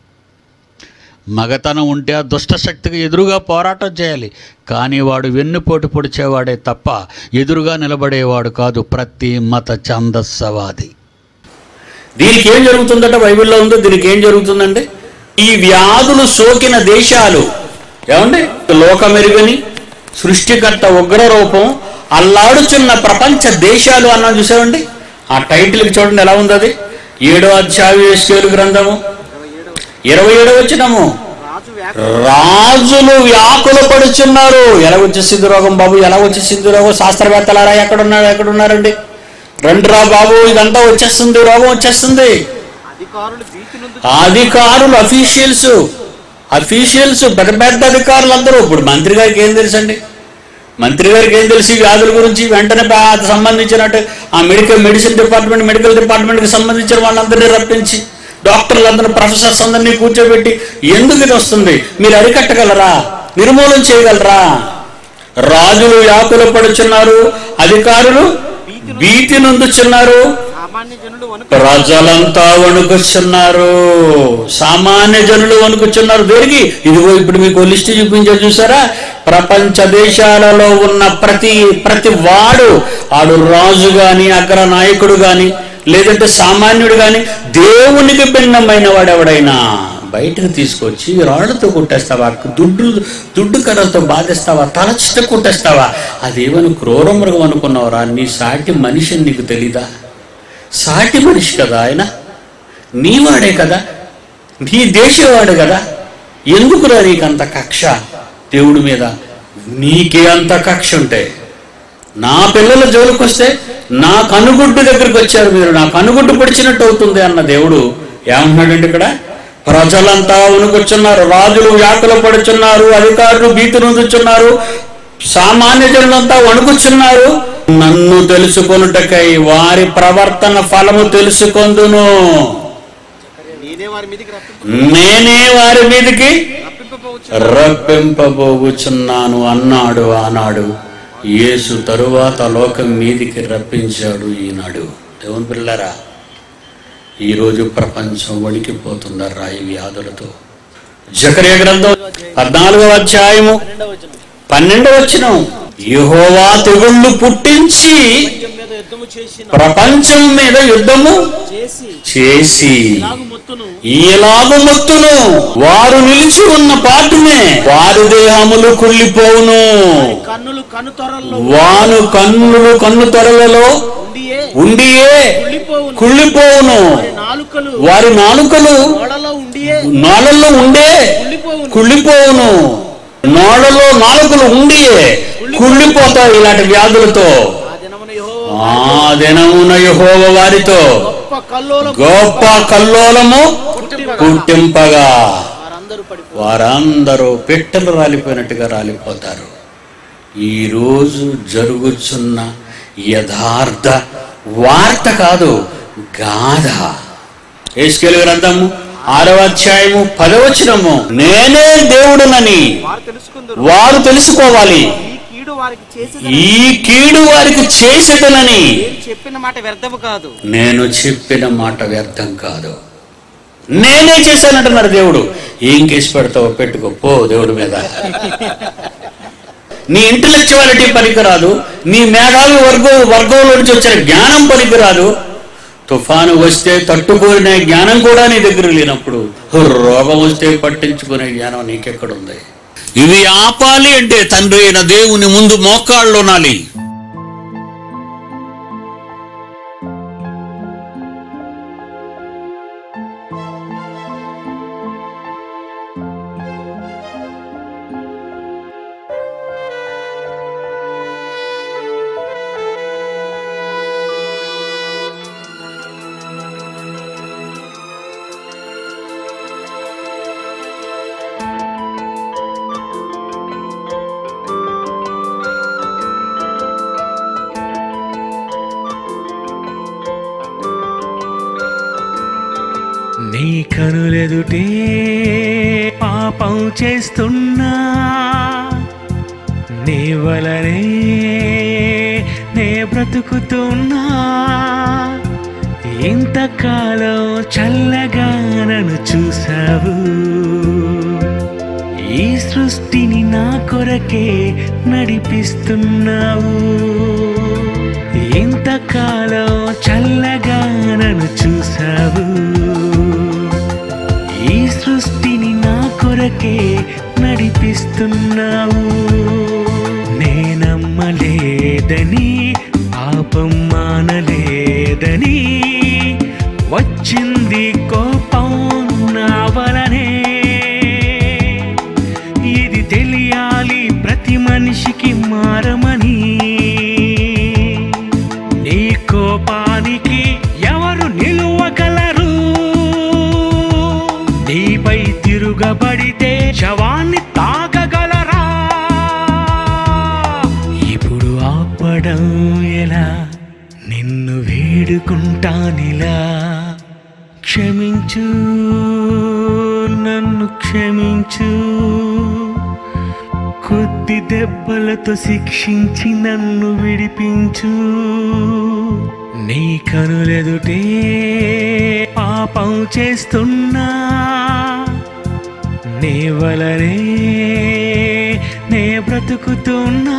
Speaker 5: మగతనం ఉంటే ఆ దుష్టశక్తికి ఎదురుగా పోరాటం చేయాలి కానీ వాడు వెన్నుపోటు పొడిచేవాడే తప్ప ఎదురుగా నిలబడేవాడు కాదు ప్రతి మత ఛందస్సవాది
Speaker 1: దీనికి ఏం జరుగుతుందంటే బైబిల్లో ఉందో దీనికి ఏం జరుగుతుందంటే ఈ వ్యాధులు సోకిన దేశాలు ఏమండి లోకమెరుగని సృష్టికర్త ఉగ్ర రూపం అల్లాడుచున్న ప్రపంచ దేశాలు అన్నా చూసామండి ఆ టైటిల్కి చూడండి ఎలా ఉంది అది ఏడో అధ్యాయ స్కేలు గ్రంథము ఇరవై ఏడో వచ్చినము రాజులు వ్యాకులు పడుచున్నారు ఎలా వచ్చేసింది రోగం బాబు ఎలా వచ్చేసింది రోగం శాస్త్రవేత్తలారా ఎక్కడున్నారు ఎక్కడున్నారండి రండిరా బాబు ఇదంతా వచ్చేస్తుంది రోగం వచ్చేస్తుంది అధికారులు అఫీషియల్స్ అఫీషియల్స్ పెద్ద పెద్ద అధికారులు అందరూ ఇప్పుడు మంత్రి గారికి ఏం తెలుసండి మంత్రి గారికి ఏం తెలిసి వ్యాధుల గురించి వెంటనే బా- సంబంధించినట్టు ఆ మెడికల్ మెడిసిన్ డిపార్ట్మెంట్ మెడికల్ డిపార్ట్మెంట్కి సంబంధించిన వాళ్ళందరినీ రప్పించి డాక్టర్లు అందరూ ప్రొఫెసర్స్ అందరినీ కూర్చోబెట్టి ఎందుకు ఇది వస్తుంది మీరు అరికట్టగలరా నిర్మూలన చేయగలరా రాజులు వ్యాకులు పడుచున్నారు అధికారులు భీతి నొందుచున్నారు ప్రజలంతా వణుకుచున్నారు సామాన్య జనులు వణుకుచున్నారు దేనికి ఇదిగో ఇప్పుడు మీకు లిస్ట్ చూపించా చూసారా ప్రపంచ దేశాలలో ఉన్న ప్రతి ప్రతి వాడు ఆడు రాజు గాని అగ్ర నాయకుడు గాని లేదంటే సామాన్యుడు గాని దేవునికి భిన్నమైన వాడెవడైనా బయటకు తీసుకొచ్చి రాళ్లతో కొట్టేస్తావా దుడ్డు దుడ్డు కర్రలతో బాధేస్తావా తలచిత కొట్టేస్తావా అదేమని క్రూర మృగం అనుకున్నావురా నీ సాటి మనిషి అని నీకు తెలీదా సాటి మనిషి కదా ఆయన నీవాడే కదా నీ దేశవాడు కదా ఎందుకురా నీకు అంత కక్ష దేవుడి మీద నీకే అంత కక్ష ఉంటే నా పిల్లల జోలికి వస్తే నా కనుగుడ్డు దగ్గరికి వచ్చారు మీరు నా కనుగుడ్డు పొడిచినట్టు అవుతుంది అన్న దేవుడు ఏమంటున్నాడంటే ఇక్కడ ప్రజలంతా ఉనుకొచ్చున్నారు రాజులు వ్యాకులు పడుచున్నారు అధికారులు భీతి నొందుచున్నారు సామాన్య జనులంతా వణుకుచున్నారు నన్ను తెలుసుకొనుటకై వారి ప్రవర్తన ఫలము తెలుసుకొందును నేనే వారి మీదకి రప్పింపబోగుచున్నాను అన్నాడు ఆనాడు యేసు తరువాత లోకం మీదికి రప్పించాడు ఈనాడు దేవుని పిల్లరా ఈరోజు ప్రపంచం వణికిపోతుందర్రా ఈ వ్యాధులతో జకర్య గ్రంథం పద్నాలుగవ అధ్యాయము పన్నెండవ వచ్చిన యెహోవా తెగుళ్ళు పుట్టించి
Speaker 2: మీద యుద్ధము చేసిన
Speaker 1: ప్రపంచం మీద యుద్ధము
Speaker 2: చేసి
Speaker 1: చేసి
Speaker 2: నాగు మొత్తును
Speaker 1: ఈలాగు మొత్తును వారు నిలిచి ఉన్న పాటునే వారి దేహములు కుళ్ళిపోవును
Speaker 2: కన్నులు కన్ను తొరల్లో
Speaker 1: వాను కన్నులు కన్ను తొరలలో
Speaker 2: ఉండియే
Speaker 1: ఉండియే
Speaker 2: కుళ్ళిపోవును
Speaker 1: కుళ్ళిపోవును
Speaker 2: వారి నాలుకలు
Speaker 1: వారి నాలుకలు
Speaker 2: ఓడలో ఉండియే
Speaker 1: నాళల్లో ఉండే
Speaker 2: కుళ్ళిపోవును
Speaker 1: కుళ్ళిపోవును నాళలో నాలుకలు ఉండియే కుళ్ళిపోతాయి ఇలాంటి వ్యాధులతో
Speaker 2: ఆ దినమున యెహోవా
Speaker 1: ఆ దినమున యెహోవా వారితో
Speaker 2: గొప్ప కల్లోల
Speaker 1: గొప్ప కల్లోలము పుట్టింపగా
Speaker 2: వారందరూ పడిపో
Speaker 1: వారందరూ పెట్టెలు రాలిపోయినట్టుగా రాలిపోతారు ఈరోజు జరుగుతున్న యథార్థ వార్త కాదు గాథ ఏసుకెలు గ్రంథము ఆరవ అధ్యాయము పదవచనము నేనే దేవుడునని
Speaker 2: వారు తెలుసుకుందరు
Speaker 1: వారు తెలుసుకోవాలి
Speaker 2: ఈ కీడు వారికి చేసి
Speaker 1: ఈ కీడు వారికి చేసేదనని
Speaker 2: చెప్పిన మాట వ్యర్థము కాదు
Speaker 1: నేను చెప్పిన మాట వ్యర్థం కాదు నేనే చేశానంటున్నారు దేవుడు ఏం కేసు పెడతావో పెట్టుకో పో దేవుడి మీద నీ ఇంటలెక్చువాలిటీ పనికిరాదు నీ మేధావి వర్గం వర్గంలో నుంచి వచ్చిన జ్ఞానం పనికిరాదు తుఫాను వస్తే తట్టుకునే జ్ఞానం కూడా నీ దగ్గర లేనప్పుడు రోగం వస్తే పట్టించుకునే జ్ఞానం నీకెక్కడుంది ఇవి ఆపాలి అంటే తండ్రి అయిన దేవుని ముందు మోకాళ్ళు ఉనాలి
Speaker 8: నీ కనులెదుటే పాపం చేస్తున్నా నీ వలనే నే బ్రతుకుతున్నా ఇంతకాలం చల్లగా నన్ను చూసావు ఈ సృష్టిని నా కొరకే నడిపిస్తున్నావు ఇంతకాలం చల్లగా నన్ను చూసావు కొరకే నడిపిస్తున్నావు నేనమ్మలేదని పాపం మానలేదని వచ్చింది కోపం నా వలనే ఇది తెలియాలి ప్రతి మనిషికి మారమని నీ కోపానికి ఎవరు నిలువగలరు నీపై తిరుగబడితే శవాన్ని తాకగలరా ఇప్పుడు ఆపడం ఎలా నిన్ను వేడుకుంటానిలా క్షమించు నన్ను క్షమించు కొద్ది దెబ్బలతో శిక్షించి నన్ను విడిపించు నీ కనులెదుటే పాపం చేస్తున్నా నీ వలనే నే బ్రతుకుతున్నా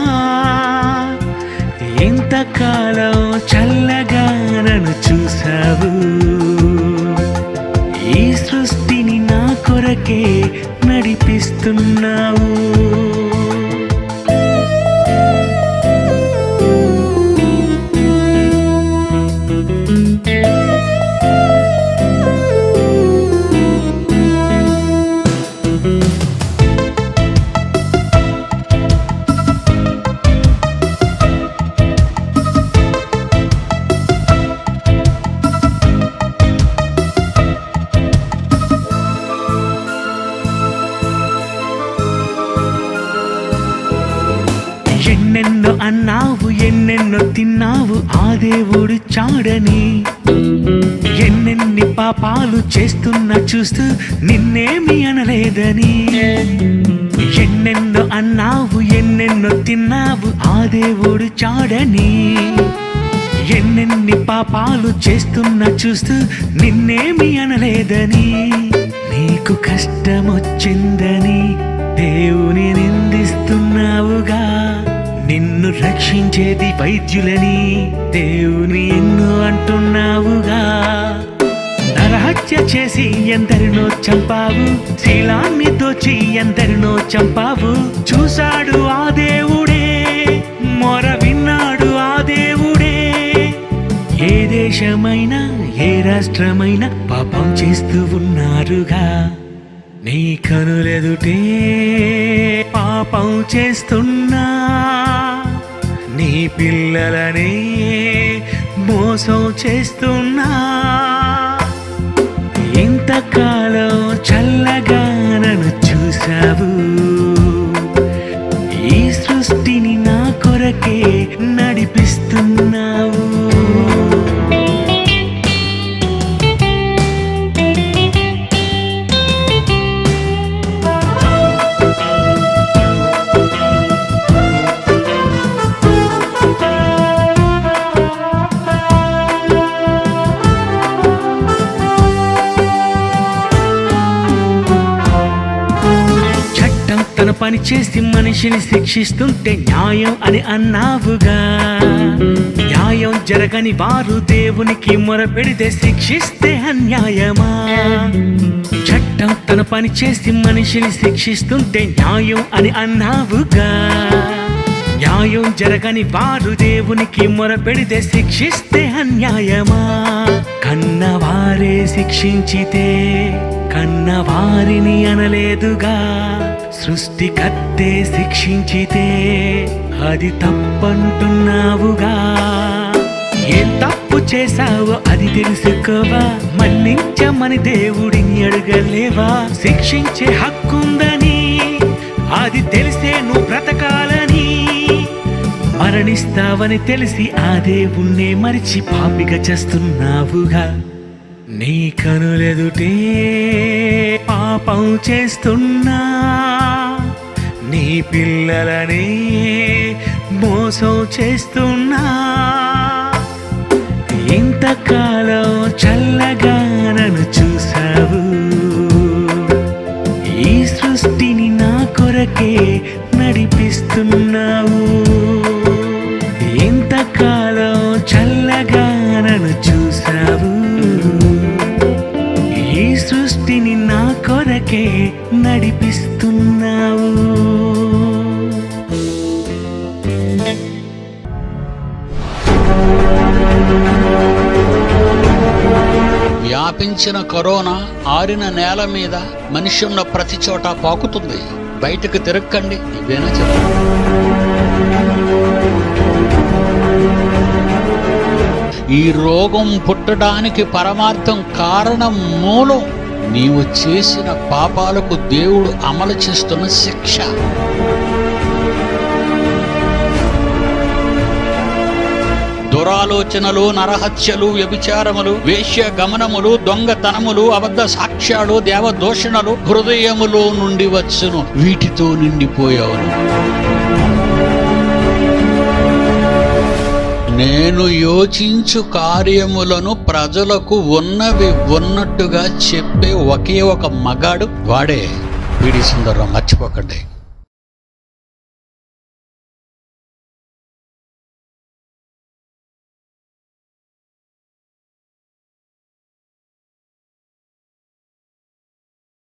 Speaker 8: ఇంతకాలం చల్లగా నన్ను చూసావు ఈ సృష్టిని నా కొరకే నడిపిస్తున్నావు ఎన్నెన్నో అన్నావు ఎన్నెన్నో తిన్నావు ఆ దేవుడు చాడని ఎన్నెన్ని పాపాలు చేస్తున్నా చూస్తూ నిన్నేమి అనలేదని ఎన్నెన్నో అన్నావు ఎన్నెన్నో తిన్నావు ఆ దేవుడు చాడని ఎన్నెన్ని పాపాలు చేస్తున్నా చూస్తూ నిన్నేమి అనలేదని నీకు కష్టమొచ్చిందని దేవుని నిందిస్తున్నావుగా నిన్ను రక్షించేది వైద్యులని దేవుని ఎన్నో అంటున్నావుగా నరహత్య చేసి ఎందరినో చంపావు శీలాన్ని దోచి ఎందరినో చంపావు చూశాడు ఆ దేవుడే మొర విన్నాడు ఆ దేవుడే ఏ దేశమైనా ఏ రాష్ట్రమైనా పాపం చేస్తూ ఉన్నారుగా నీ కనులెదుటే పాపం చేస్తున్నా నీ పిల్లలనే మోసం చేస్తున్నా ఇంతకాలం చల్లగా నన్ను చూసావు ఈ సృష్టిని నా కొరకే నడిపిస్తున్నావు చట్టం తన పని చేసి మనిషిని శిక్షిస్తుంటే న్యాయం అని అన్నావుగా న్యాయం జరగని వారు దేవునికి మొరపెడితే శిక్షిస్తే అన్యాయమా చట్టం తన పని చేసి మనిషిని శిక్షిస్తుంటే న్యాయం అని అన్నావుగా న్యాయం జరగని వారు దేవునికి మొరపెడితే శిక్షిస్తే అన్యాయమా కన్నవారే శిక్షించితే కన్నవారిని అనలేదుగా సృష్టికర్తే శిక్షించితే అది తప్పంటున్నావుగా ఏం తప్పు చేశావో అది తెలుసుకోవా మన్నించమని దేవుడిని అడగలేవా శిక్షించే హక్కుందని అది తెలిసే నువ్వు బ్రతకాలని మరణిస్తావని తెలిసి ఆ దేవుణ్ణే మరిచి పాపిగా చేస్తున్నావుగా నీ కనులెదుటే పాపం చేస్తున్నా నీ పిల్లలనే మోసం చేస్తున్నా ఇంతకాలం చల్లగా నన్ను చూసావు ఈ సృష్టిని నా కొరకే నడిపిస్తున్నావు ఇంతకాలం చల్లగా నన్ను చూసావు ఈ సృష్టిని నా కొరకే బ్రతుకే నడిపిస్తున్నావు
Speaker 5: వ్యాపించిన కరోనా ఆరిన నేల మీద మనిషి ఉన్న ప్రతి చోట పాకుతుంది బయటకు తిరక్కండి ఇవేనా చెప్పు ఈ రోగం పుట్టడానికి పరమార్థం కారణం మూలం నీవు చేసిన పాపాలకు దేవుడు అమలు చేస్తున్న శిక్ష దురాలోచనలు నరహత్యలు వ్యభిచారములు వేశ్య గమనములు దొంగతనములు అబద్ధ సాక్ష్యాలు దేవదూషణలు హృదయములో నుండి వచ్చును వీటితో నిండిపోయావును నేను యోచించు కార్యములను ప్రజలకు ఉన్నవి ఉన్నట్టుగా చెప్పే ఒకే ఒక మగాడు వాడే వీడి సుందరం మర్చిపోకండి